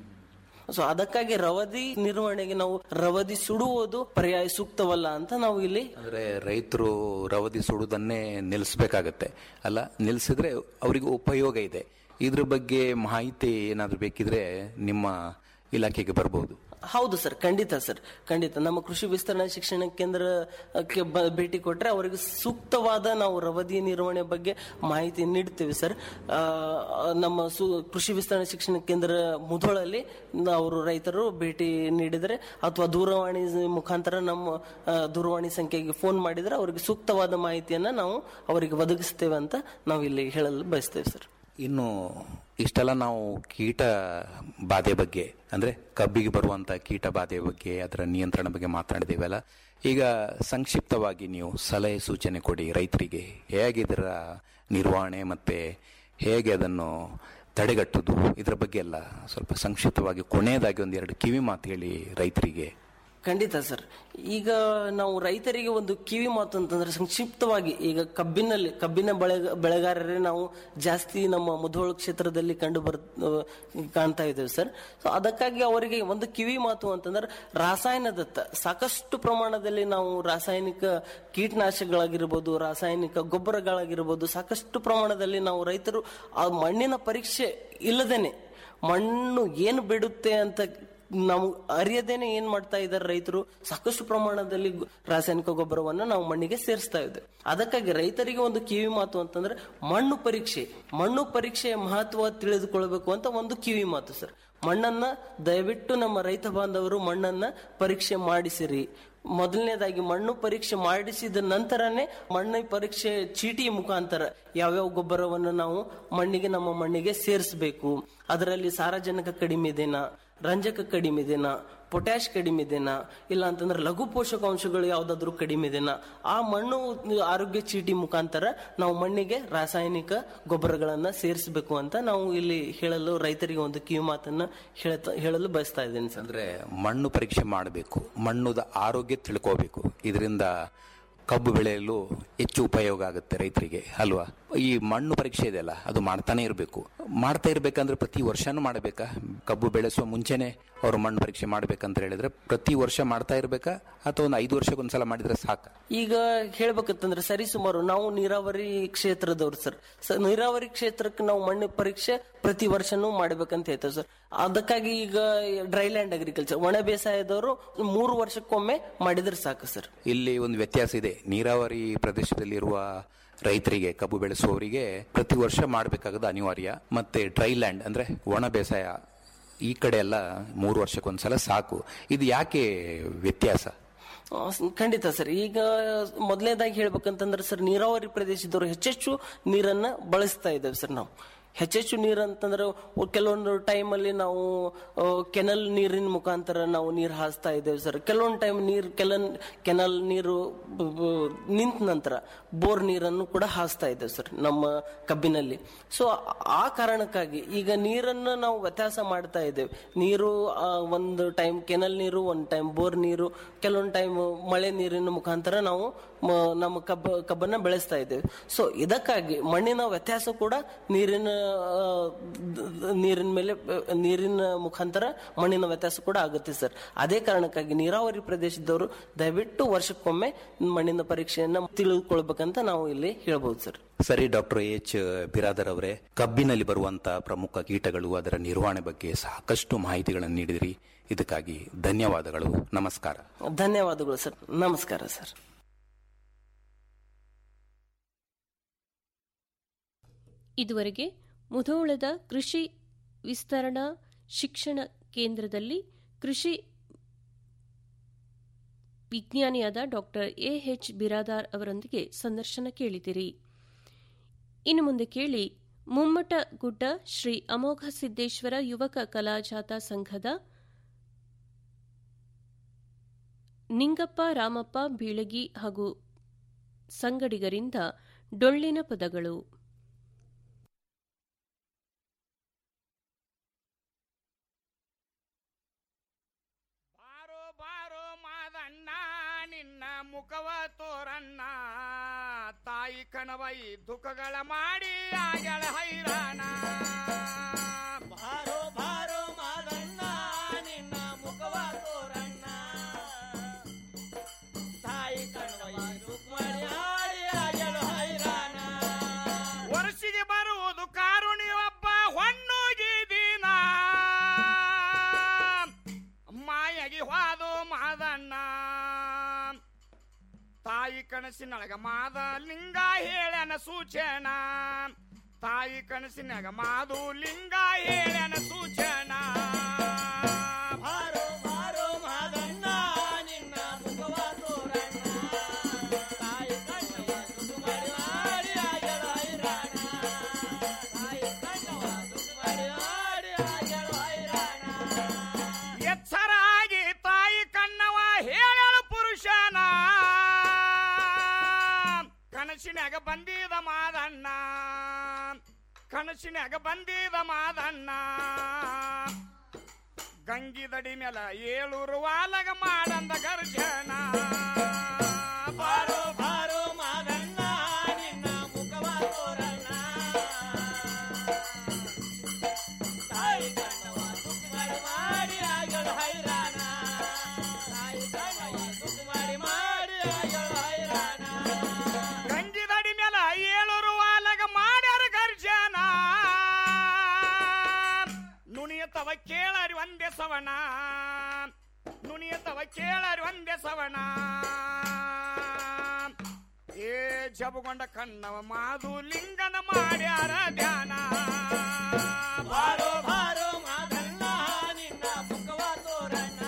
ಸೊ ಅದಕ್ಕಾಗಿ ರವದಿ ನಿರ್ವಹಣೆಗೆ ನಾವು ರವದಿ ಸುಡುವುದು ಪರ್ಯಾಯ ಸೂಕ್ತವಲ್ಲ ಅಂತ ನಾವು ಇಲ್ಲಿ ಅಂದ್ರೆ ರೈತರು ರವದಿ ಸುಡುವುದನ್ನೇ ನಿಲ್ಲಿಸಬೇಕಾಗತ್ತೆ ಅಲ್ಲ ನಿಲ್ಲಿಸಿದ್ರೆ ಅವರಿಗೆ ಉಪಯೋಗ ಇದೆ ಇದ್ರ ಬಗ್ಗೆ ಮಾಹಿತಿ ಏನಾದ್ರು ಬೇಕಿದ್ರೆ ನಿಮ್ಮ ಇಲಾಖೆಗೆ ಬರಬಹುದು ಹೌದು ಸರ್ ಖಂಡಿತ ಸರ್ ಖಂಡಿತ ನಮ್ಮ ಕೃಷಿ ವಿಸ್ತರಣಾ ಶಿಕ್ಷಣ ಕೇಂದ್ರಕ್ಕೆ ಬ- ಭೇಟಿ ಕೊಟ್ರೆ ಅವರಿಗೆ ಸೂಕ್ತವಾದ ನಾವು ರವದಿ ನಿರ್ವಹಣೆ ಬಗ್ಗೆ ಮಾಹಿತಿ ನೀಡ್ತೇವೆ ಸರ್ ಆ, ನಮ್ಮ ಸು ಕೃಷಿ ವಿಸ್ತರಣಾ ಶಿಕ್ಷಣ ಕೇಂದ್ರ ಮುಧೋಳಲ್ಲಿ ಅವರು ರೈತರು ಭೇಟಿ ನೀಡಿದರೆ ಅಥವಾ ದೂರವಾಣಿ ಮುಖಾಂತರ ನಮ್ಮ ಆ, ದೂರವಾಣಿ ಸಂಖ್ಯೆಗೆ ಫೋನ್ ಮಾಡಿದರೆ ಅವರಿಗೆ ಸೂಕ್ತವಾದ ಮಾಹಿತಿಯನ್ನ ನಾವು ಅವರಿಗೆ ಒದಗಿಸ್ತೇವೆ ಅಂತ ನಾವು ಇಲ್ಲಿ ಹೇಳಲು ಬಯಸ್ತೇವೆ ಸರ್ ಇನ್ನು ಇಷ್ಟೆಲ್ಲ ನಾವು ಕೀಟ ಬಾಧೆ ಬಗ್ಗೆ ಅಂದ್ರೆ ಕಬ್ಬಿಗೆ ಬರುವಂತ ಕೀಟ ಬಾಧೆ ಬಗ್ಗೆ ಅದರ ನಿಯಂತ್ರಣ ಬಗ್ಗೆ ಮಾತನಾಡಿದೇವಲ್ಲ ಈಗ ಸಂಕ್ಷಿಪ್ತವಾಗಿ ನೀವು ಸಲಹೆ ಸೂಚನೆ ಕೊಡಿ ರೈತರಿಗೆ ಹೇಗೆ ಇದರ ನಿರ್ವಹಣೆ ಮತ್ತೆ ಹೇಗೆ ಅದನ್ನು ತಡೆಗಟ್ಟುದು ಇದರ ಬಗ್ಗೆ ಎಲ್ಲ ಸ್ವಲ್ಪ ಸಂಕ್ಷಿಪ್ತವಾಗಿ ಕೊನೆಯದಾಗಿ ಒಂದೆರಡು ಕಿವಿ ಮಾತು ಹೇಳಿ ರೈತರಿಗೆ ಖಂಡಿತ ಸರ್ ಈಗ ನಾವು ರೈತರಿಗೆ ಒಂದು ಕಿವಿ ಮಾತು ಅಂತಂದ್ರೆ ಸಂಕ್ಷಿಪ್ತವಾಗಿ ಈಗ ಕಬ್ಬಿನಲ್ಲಿ ಕಬ್ಬಿನ ಬೆಳೆ ಬೆಳೆಗಾರರೇ ನಾವು ಜಾಸ್ತಿ ನಮ್ಮ ಮುಧೋಳ ಕ್ಷೇತ್ರದಲ್ಲಿ ಕಂಡು ಬರ್ ಕಾಣ್ತಾ ಇದ್ದೇವೆ ಸರ್ ಸೊ ಅದಕ್ಕಾಗಿ ಅವರಿಗೆ ಒಂದು ಕಿವಿ ಮಾತು ಅಂತಂದ್ರೆ ರಾಸಾಯನದತ್ತ ಸಾಕಷ್ಟು ಪ್ರಮಾಣದಲ್ಲಿ ನಾವು ರಾಸಾಯನಿಕ ಕೀಟನಾಶಕಗಳಾಗಿರ್ಬೋದು ರಾಸಾಯನಿಕ ಗೊಬ್ಬರಗಳಾಗಿರ್ಬೋದು ಸಾಕಷ್ಟು ಪ್ರಮಾಣದಲ್ಲಿ ನಾವು ರೈತರು ಆ ಮಣ್ಣಿನ ಪರೀಕ್ಷೆ ಇಲ್ಲದೇನೆ ಮಣ್ಣು ಏನು ಬಿಡುತ್ತೆ ಅಂತ ನಾವು ಅರಿಯದೇನೆ ಏನ್ ಮಾಡ್ತಾ ಇದ್ದಾರೆ ರೈತರು ಸಾಕಷ್ಟು ಪ್ರಮಾಣದಲ್ಲಿ ಗೊ- ರಾಸಾಯನಿಕ ಗೊಬ್ಬರವನ್ನ ನಾವು ಮಣ್ಣಿಗೆ ಸೇರಿಸ್ತಾ ಇದ್ದೇವೆ ಅದಕ್ಕಾಗಿ ರೈತರಿಗೆ ಒಂದು ಕಿವಿ ಮಾತು ಅಂತಂದ್ರೆ ಮಣ್ಣು ಪರೀಕ್ಷೆ ಮಣ್ಣು ಪರೀಕ್ಷೆಯ ಮಹತ್ವ ತಿಳಿದುಕೊಳ್ಬೇಕು ಅಂತ ಒಂದು ಕಿವಿ ಮಾತು ಸರ್ ಮಣ್ಣನ್ನ ದಯವಿಟ್ಟು ನಮ್ಮ ರೈತ ಬಾಂಧವರು ಮಣ್ಣನ್ನ ಪರೀಕ್ಷೆ ಮಾಡಿಸಿರಿ ಮೊದಲನೇದಾಗಿ ಮಣ್ಣು ಪರೀಕ್ಷೆ ಮಾಡಿಸಿದ ನಂತರನೇ ಮಣ್ಣು ಪರೀಕ್ಷೆ ಚೀಟಿ ಮುಖಾಂತರ ಯಾವ್ಯಾವ ಗೊಬ್ಬರವನ್ನು ನಾವು ಮಣ್ಣಿಗೆ ನಮ್ಮ ಮಣ್ಣಿಗೆ ಸೇರಿಸಬೇಕು ಅದರಲ್ಲಿ ಸಾರಜನಕ ಕಡಿಮೆ ಇದೆನಾ ರಂಜಕ ಕಡಿಮೆ ಇದೆನಾ ಪೊಟ್ಯಾಶ್ ಕಡಿಮೆ ಇದೆನಾ ಇಲ್ಲ ಅಂತಂದ್ರೆ ಲಘು ಪೋಷಕಾಂಶಗಳು ಯಾವ್ದಾದ್ರು ಕಡಿಮೆ ಇದೆನಾ ಆ ಮಣ್ಣು ಆರೋಗ್ಯ ಚೀಟಿ ಮುಖಾಂತರ ನಾವು ಮಣ್ಣಿಗೆ ರಾಸಾಯನಿಕ ಗೊಬ್ಬರಗಳನ್ನ ಸೇರಿಸಬೇಕು ಅಂತ ನಾವು ಇಲ್ಲಿ ಹೇಳಲು ರೈತರಿಗೆ ಒಂದು ಕಿವಿ ಮಾತನ್ನ ಹೇಳ್ತಾ ಹೇಳಲು ಬಯಸ್ತಾ ಇದ್ದೇನೆ ಸರ್ ಅಂದ್ರೆ ಮಣ್ಣು ಪರೀಕ್ಷೆ ಮಾಡಬೇಕು ಮಣ್ಣುದ ಆರೋಗ್ಯ ತಿಳ್ಕೋಬೇಕು ಇದರಿಂದ ಕಬ್ಬು ಬೆಳೆಯಲು ಹೆಚ್ಚು ಉಪಯೋಗ ಆಗುತ್ತೆ ರೈತರಿಗೆ ಅಲ್ವಾ ಈ ಮಣ್ಣು ಪರೀಕ್ಷೆ ಇದೆಯಲ್ಲ ಅದು ಮಾಡ್ತಾನೆ ಇರಬೇಕು ಮಾಡ್ತಾ ಇರ್ಬೇಕಂದ್ರೆ ಪ್ರತಿ ವರ್ಷನೂ ಮಾಡಬೇಕಾ ಕಬ್ಬು ಬೆಳೆಸುವ ಮುಂಚೆನೆ ಅವರು ಮಣ್ಣು ಪರೀಕ್ಷೆ ಮಾಡ್ಬೇಕಂತ ಹೇಳಿದ್ರೆ ಪ್ರತಿ ವರ್ಷ ಮಾಡ್ತಾ ಇರ್ಬೇಕಾ ಅಥವಾ ಒಂದು ಐದು ವರ್ಷಕ್ಕೊಂದ್ಸಲ ಮಾಡಿದ್ರೆ ಸಾಕ ಈಗ ಹೇಳ್ಬೇಕಂತಂದ್ರೆ ಸರಿ ಸುಮಾರು ನಾವು ನೀರಾವರಿ ಕ್ಷೇತ್ರದವ್ರು ಸರ್ ಸ- ನೀರಾವರಿ ಕ್ಷೇತ್ರಕ್ಕೆ ನಾವು ಮಣ್ಣು ಪರೀಕ್ಷೆ ಪ್ರತಿ ವರ್ಷನೂ ಮಾಡ್ಬೇಕಂತ ಹೇಳ್ತೇವೆ ಸರ್ ಅದಕ್ಕಾಗಿ ಈಗ ಡ್ರೈ ಲ್ಯಾಂಡ್ ಅಗ್ರಿಕಲ್ಚರ್ ಒಣ ಬೇಸಾಯದವರು ಮೂರು ವರ್ಷಕ್ಕೊಮ್ಮೆ ಮಾಡಿದ್ರೆ ಸಾಕು ಸರ್ ಇಲ್ಲಿ ಒಂದು ವ್ಯತ್ಯಾಸ ಇದೆ ನೀರಾವರಿ ಪ್ರದೇಶದಲ್ಲಿರುವ ರೈತರಿಗೆ ಕಬ್ಬು ಬೆಳೆಸುವವರಿಗೆ ಪ್ರತಿ ವರ್ಷ ಮಾಡಬೇಕಾಗದ ಅನಿವಾರ್ಯ ಮತ್ತೆ ಡ್ರೈ ಲ್ಯಾಂಡ್ ಅಂದ್ರೆ ಒಣ ಬೇಸಾಯ ಈ ಕಡೆ ಎಲ್ಲ ಮೂರು ವರ್ಷಕ್ಕೊಂದ್ಸಲ ಸಾಕು ಇದು ಯಾಕೆ ವ್ಯತ್ಯಾಸ ಆ, ಸ್- ಖಂಡಿತ ಸರ್ ಈಗ ಮೊದಲನೇದಾಗಿ ಹೇಳ್ಬೇಕಂತಂದ್ರೆ ಸರ್ ನೀರಾವರಿ ಪ್ರದೇಶದವರು ಹೆಚ್ಚೆಚ್ಚು ನೀರನ್ನ ಬಳಸ್ತಾ ಇದ್ದೇವೆ ಸರ್ ನಾವು ಹೆಚ್ಚೆಚ್ಚು ನೀರು ಅಂತಂದ್ರೆ ಒ- ಕೆಲವೊಂದು ಟೈಮಲ್ಲಿ ನಾವು ಆ, ಕೆನಲ್ ನೀರಿನ ಮುಖಾಂತರ ನಾವು ನೀರು ಹಾಸ್ತಾ ಇದ್ದೇವೆ ಸರ್ ಕೆಲವೊಂದು ಟೈಮ್ ನೀರು ಕೆಲ ಕೆನಲ್ ನೀರು ಬ- ಬ- ನಿಂತ ನಂತರ ಬೋರ್ ನೀರನ್ನು ಕೂಡ ಹಾಸ್ತಾ ಇದ್ದೇವೆ ಸರ್ ನಮ್ಮ ಕಬ್ಬಿನಲ್ಲಿ ಸೊ ಆ ಕಾರಣಕ್ಕಾಗಿ ಈಗ ನೀರನ್ನು ನಾವು ವ್ಯತ್ಯಾಸ ಮಾಡ್ತಾ ಇದ್ದೇವೆ ನೀರು ಆ, ಒಂದು ಟೈಮ್ ಕೆನಲ್ ನೀರು ಒಂದು ಟೈಮ್ ಬೋರ್ ನೀರು ಕೆಲವೊಂದು ಟೈಮ್ ಮಳೆ ನೀರಿನ ಮುಖಾಂತರ ನಾವು ಮ- ನಮ್ಮ ಕಬ್ಬ ಕಬ್ಬನ್ನ ಬೆಳೆಸ್ತಾ ಇದ್ದೇವೆ ಸೊ ಇದಕ್ಕಾಗಿ ಮಣ್ಣಿನ ವ್ಯತ್ಯಾಸ ಕೂಡ ನೀರಿನ ಆ, ದ- ದ- ನೀರಿನ ಮೇಲೆ ಆ, ನೀರಿನ ಮುಖಾಂತರ ಮಣ್ಣಿನ ವ್ಯತ್ಯಾಸ ಕೂಡ ಆಗುತ್ತೆ ಸರ್ ಅದೇ ಕಾರಣಕ್ಕಾಗಿ ನೀರಾವರಿ ಪ್ರದೇಶದವರು ದಯವಿಟ್ಟು ವರ್ಷಕ್ಕೊಮ್ಮೆ ಮಣ್ಣಿನ ಪರೀಕ್ಷೆಯನ್ನ ತಿಳಿದುಕೊಳ್ಬೇಕಂತ ನಾವು ಇಲ್ಲಿ ಹೇಳ್ಬೋದು ಸರ್ ಸರಿ ಡಾಕ್ಟರ್ ಎಚ್ ಬಿರಾದರ್ ಅವರೇ ಕಬ್ಬಿನಲ್ಲಿ ಬರುವಂತಹ ಪ್ರಮುಖ ಕೀಟಗಳು ಅದರ ನಿರ್ವಹಣೆ ಬಗ್ಗೆ ಸಾಕಷ್ಟು ಮಾಹಿತಿಗಳನ್ನು ನೀಡಿದಿರಿ ಇದಕ್ಕಾಗಿ ಧನ್ಯವಾದಗಳು ನಮಸ್ಕಾರ ಧನ್ಯವಾದಗಳು ಸರ್ ನಮಸ್ಕಾರ ಸರ್ ಇದುವರೆಗೆ ಮುಧೋಳದ ಕೃಷಿ ವಿಸ್ತರಣಾ ಶಿಕ್ಷಣ ಕೇಂದ್ರದಲ್ಲಿ ಕೃಷಿ ವಿಜ್ಞಾನಿಯಾದ ಡಾಕ್ಟರ್ ಎಎಚ್ ಬಿರಾದಾರ್ ಅವರೊಂದಿಗೆ ಸಂದರ್ಶನ ಕೇಳಿದಿರಿ ಇನ್ನು ಮುಂದೆ ಕೇಳಿ ಮುಮ್ಮಟ ಗುಡ್ಡ ಶ್ರೀ ಅಮೋಘ ಸಿದ್ದೇಶ್ವರ ಯುವಕ ಕಲಾಜಾತ ಸಂಘದ ನಿಂಗಪ್ಪ ರಾಮಪ್ಪ ಬೀಳಗಿ ಹಾಗೂ ಸಂಗಡಿಗರಿಂದ ಡೊಳ್ಳಿನ ಪದಗಳು ನಿನ್ನ ಮುಖವ ತೋರಣ್ಣ ತಾಯಿ ಕಣವೈ ದುಃಖಗಳ ಮಾಡಿ ಆಗಳ ಹೈರಾಣ ಬಾರೋ ಬಾರೋ ಮಾದಣ್ಣ ನಿನ್ನ ಮುಖವ ತೋರಣ್ಣ ತಾಯಿ ಕಣವೈ ದುಃಖ ಮಾಡಿ ಆಡಿ ಆಗಳ ಹೈರಾಣ ವರ್ಷಿಗೆ ಬರುವುದು ಕಾರುಣಿ ಒಬ್ಬ ಹೊಣ್ಣುಗಿ ದಿನ ಮಾಯಗಿ ಹೋದು ಮಾದಣ್ಣ ತಾಯಿ ಕನಸಿನೊಳಗ ಮಾದ ಲಿಂಗ ಹೇಳನ ಸೂಚನ ತಾಯಿ ಕನಸಿನಾಗ ಮಾದು ಲಿಂಗ ಹೇಳನ ಸೂಚನ ಬಾರೋ ಬಾರೋ ಮಾದಣ್ಣ ನಿನ್ನ ಮುಖವ ತೋರಣ್ಣ ತಾಯಿ ಕಣ್ಣವ ದುಡ್ಡು ಮಾಡಿ ಮಾಡಿ ಆಗ್ಯಾಳ ಹೈರಾಣ ತಾಯಿ ಕಣ್ಣವ ದುಡ್ಡು ಮಾಡಿ ಮಾಡಿ ಆಗ್ಯಾಳ ಹೈರಾಣ ಎಚ್ಚರಾಗಿ ತಾಯಿ ಕಣ್ಣವ ಹೇಳಲು ಪುರುಷನ ಕನಸಿನಾಗ ಬಂದಿದ ಮಾದಣ್ಣ ಕನಸಿನಾಗ ಬಂದಿದ ಮಾದಣ್ಣ ಗಂಗಿದಡಿ ಮೇಲ ಏಳೂರು ವಾಲಗ ಮಾಡಂದ ಗರ್ಜನ ಬಾರೋ ಬಾರೋ ಮಾದಣ್ಣ ನಿನ್ನ ಮುಖವ ತೋರಣ್ಣ ತಾಯಿ ಕಣ್ಣವ ದುಃಖ ಮಾಡಿ ಮಾಡಿ ಆಗಲ ಹೈರಾಣ ತಾಯಿ ಕಣ್ಣವ ದುಃಖ ಮಾಡಿ ಮಾಡಿ ಆಗಲ ಹೈರಾಣ ಗಂಗಿದಡಿ ಮೇಲ ಏಳೂರು ವಾಲಗ ಮಾಡ್ಯಾರ ಗರ್ಜನ ನುಣಿಯತವ ಕೇಳರಿ ಒಂದೇ ಸವಣ ನುಣಿಯತವ ಕೇಳರಿ ಒಂದೇ ಸವಣ ಏ ಜಬಗೊಂಡ ಕಣ್ಣವ ಮಾದು ಲಿಂಗನ ಮಾಡ್ಯಾರ ಧ್ಯಾನ ಬಾರೋ ಬಾರೋ ಮಾದಣ್ಣ ನಿನ್ನ ಮುಖವ ತೋರಣ್ಣ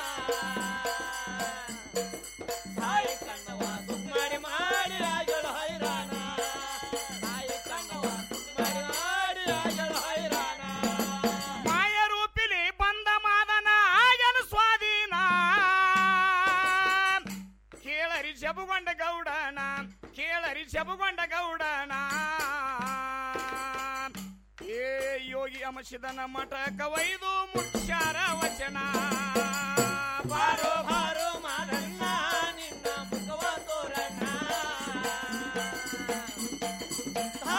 ತಾಯಿ ಕಣ್ಣವ ದುಃಖ ಮಾಡಿ ಮಾಡಿ ಆಗಲ ಹೈರಾಣ ತಾಯಿ ಕಣ್ಣವ ದುಃಖ ಮಾಡಿ ಮಾಡಿ ಆಗಲ ಹೈರಾಣ ಮಾಯ ರೂಪಿಲಿ ಬಂದ ಮಾದನ ಆಗನ ಸ್ವಾಧೀನ ಕೇಳರಿ ಜಬುಗೊಂಡ ಗೌಡನ ಕೇಳರಿ ಜಬುಗೊಂಡ ಗೌಡನ ಏ ಯೋಗಿ ಅಂಶದನ ಮಠಕ ವೈದು ಮುಖ್ಯಾರ ವಚನ ಬಾರೋ ಬಾರೋ ಮಾದಣ್ಣ ನಿನ್ನ ಮುಖವ ತೋರಣ್ಣ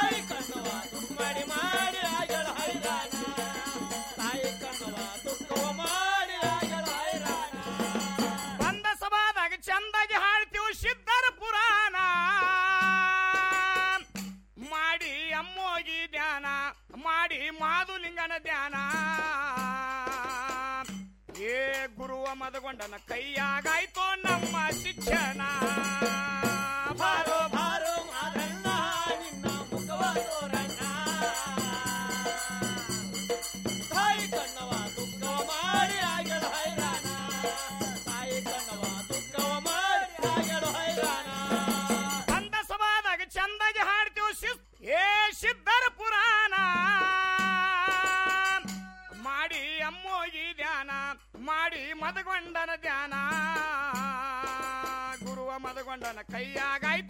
ಮಾಡಿ ಮಾದುಲಿಂಗನ ಧ್ಯಾನ ಏ ಗುರುವ ಮದಗೊಂಡನ ಕೈಯಾಗಾಯ್ತೋ ನಮ್ಮ ಶಿಕ್ಷಣ ಬಾರೋ ಬಾರೋ ಮಾದಣ್ಣ ನಿನ್ನ ಮುಖವ ತೋರಣ್ಣ ತಾಯಿ ಕಣ್ಣವ ದುಃಖವ ಮಾಡಿ ಆಗ್ಯದ ಹೈರಾಣ ತಾಯಿ ಕಣ್ಣವ ದುಃಖವ ಮಾಡಿ ಆಗ್ಯದ ಹೈರಾಣ ಅಂದ ಸಭಾದಾಗ ಚಂದಾಗಿ ಹಾಡ್ತೀವಿ ಶಿಸ್ ಏ ಸಿದ್ಧರ ಪುರಾಣ ಮಾಡಿ ಅಮ್ಮೋಗಿ ಧ್ಯಾನ ಮಾಡಿ ಮದಗೊಂಡನ ಧ್ಯಾನ ಗುರುವ ಮದಗೊಂಡನ ಕೈಯಾಗಾಯ್ತು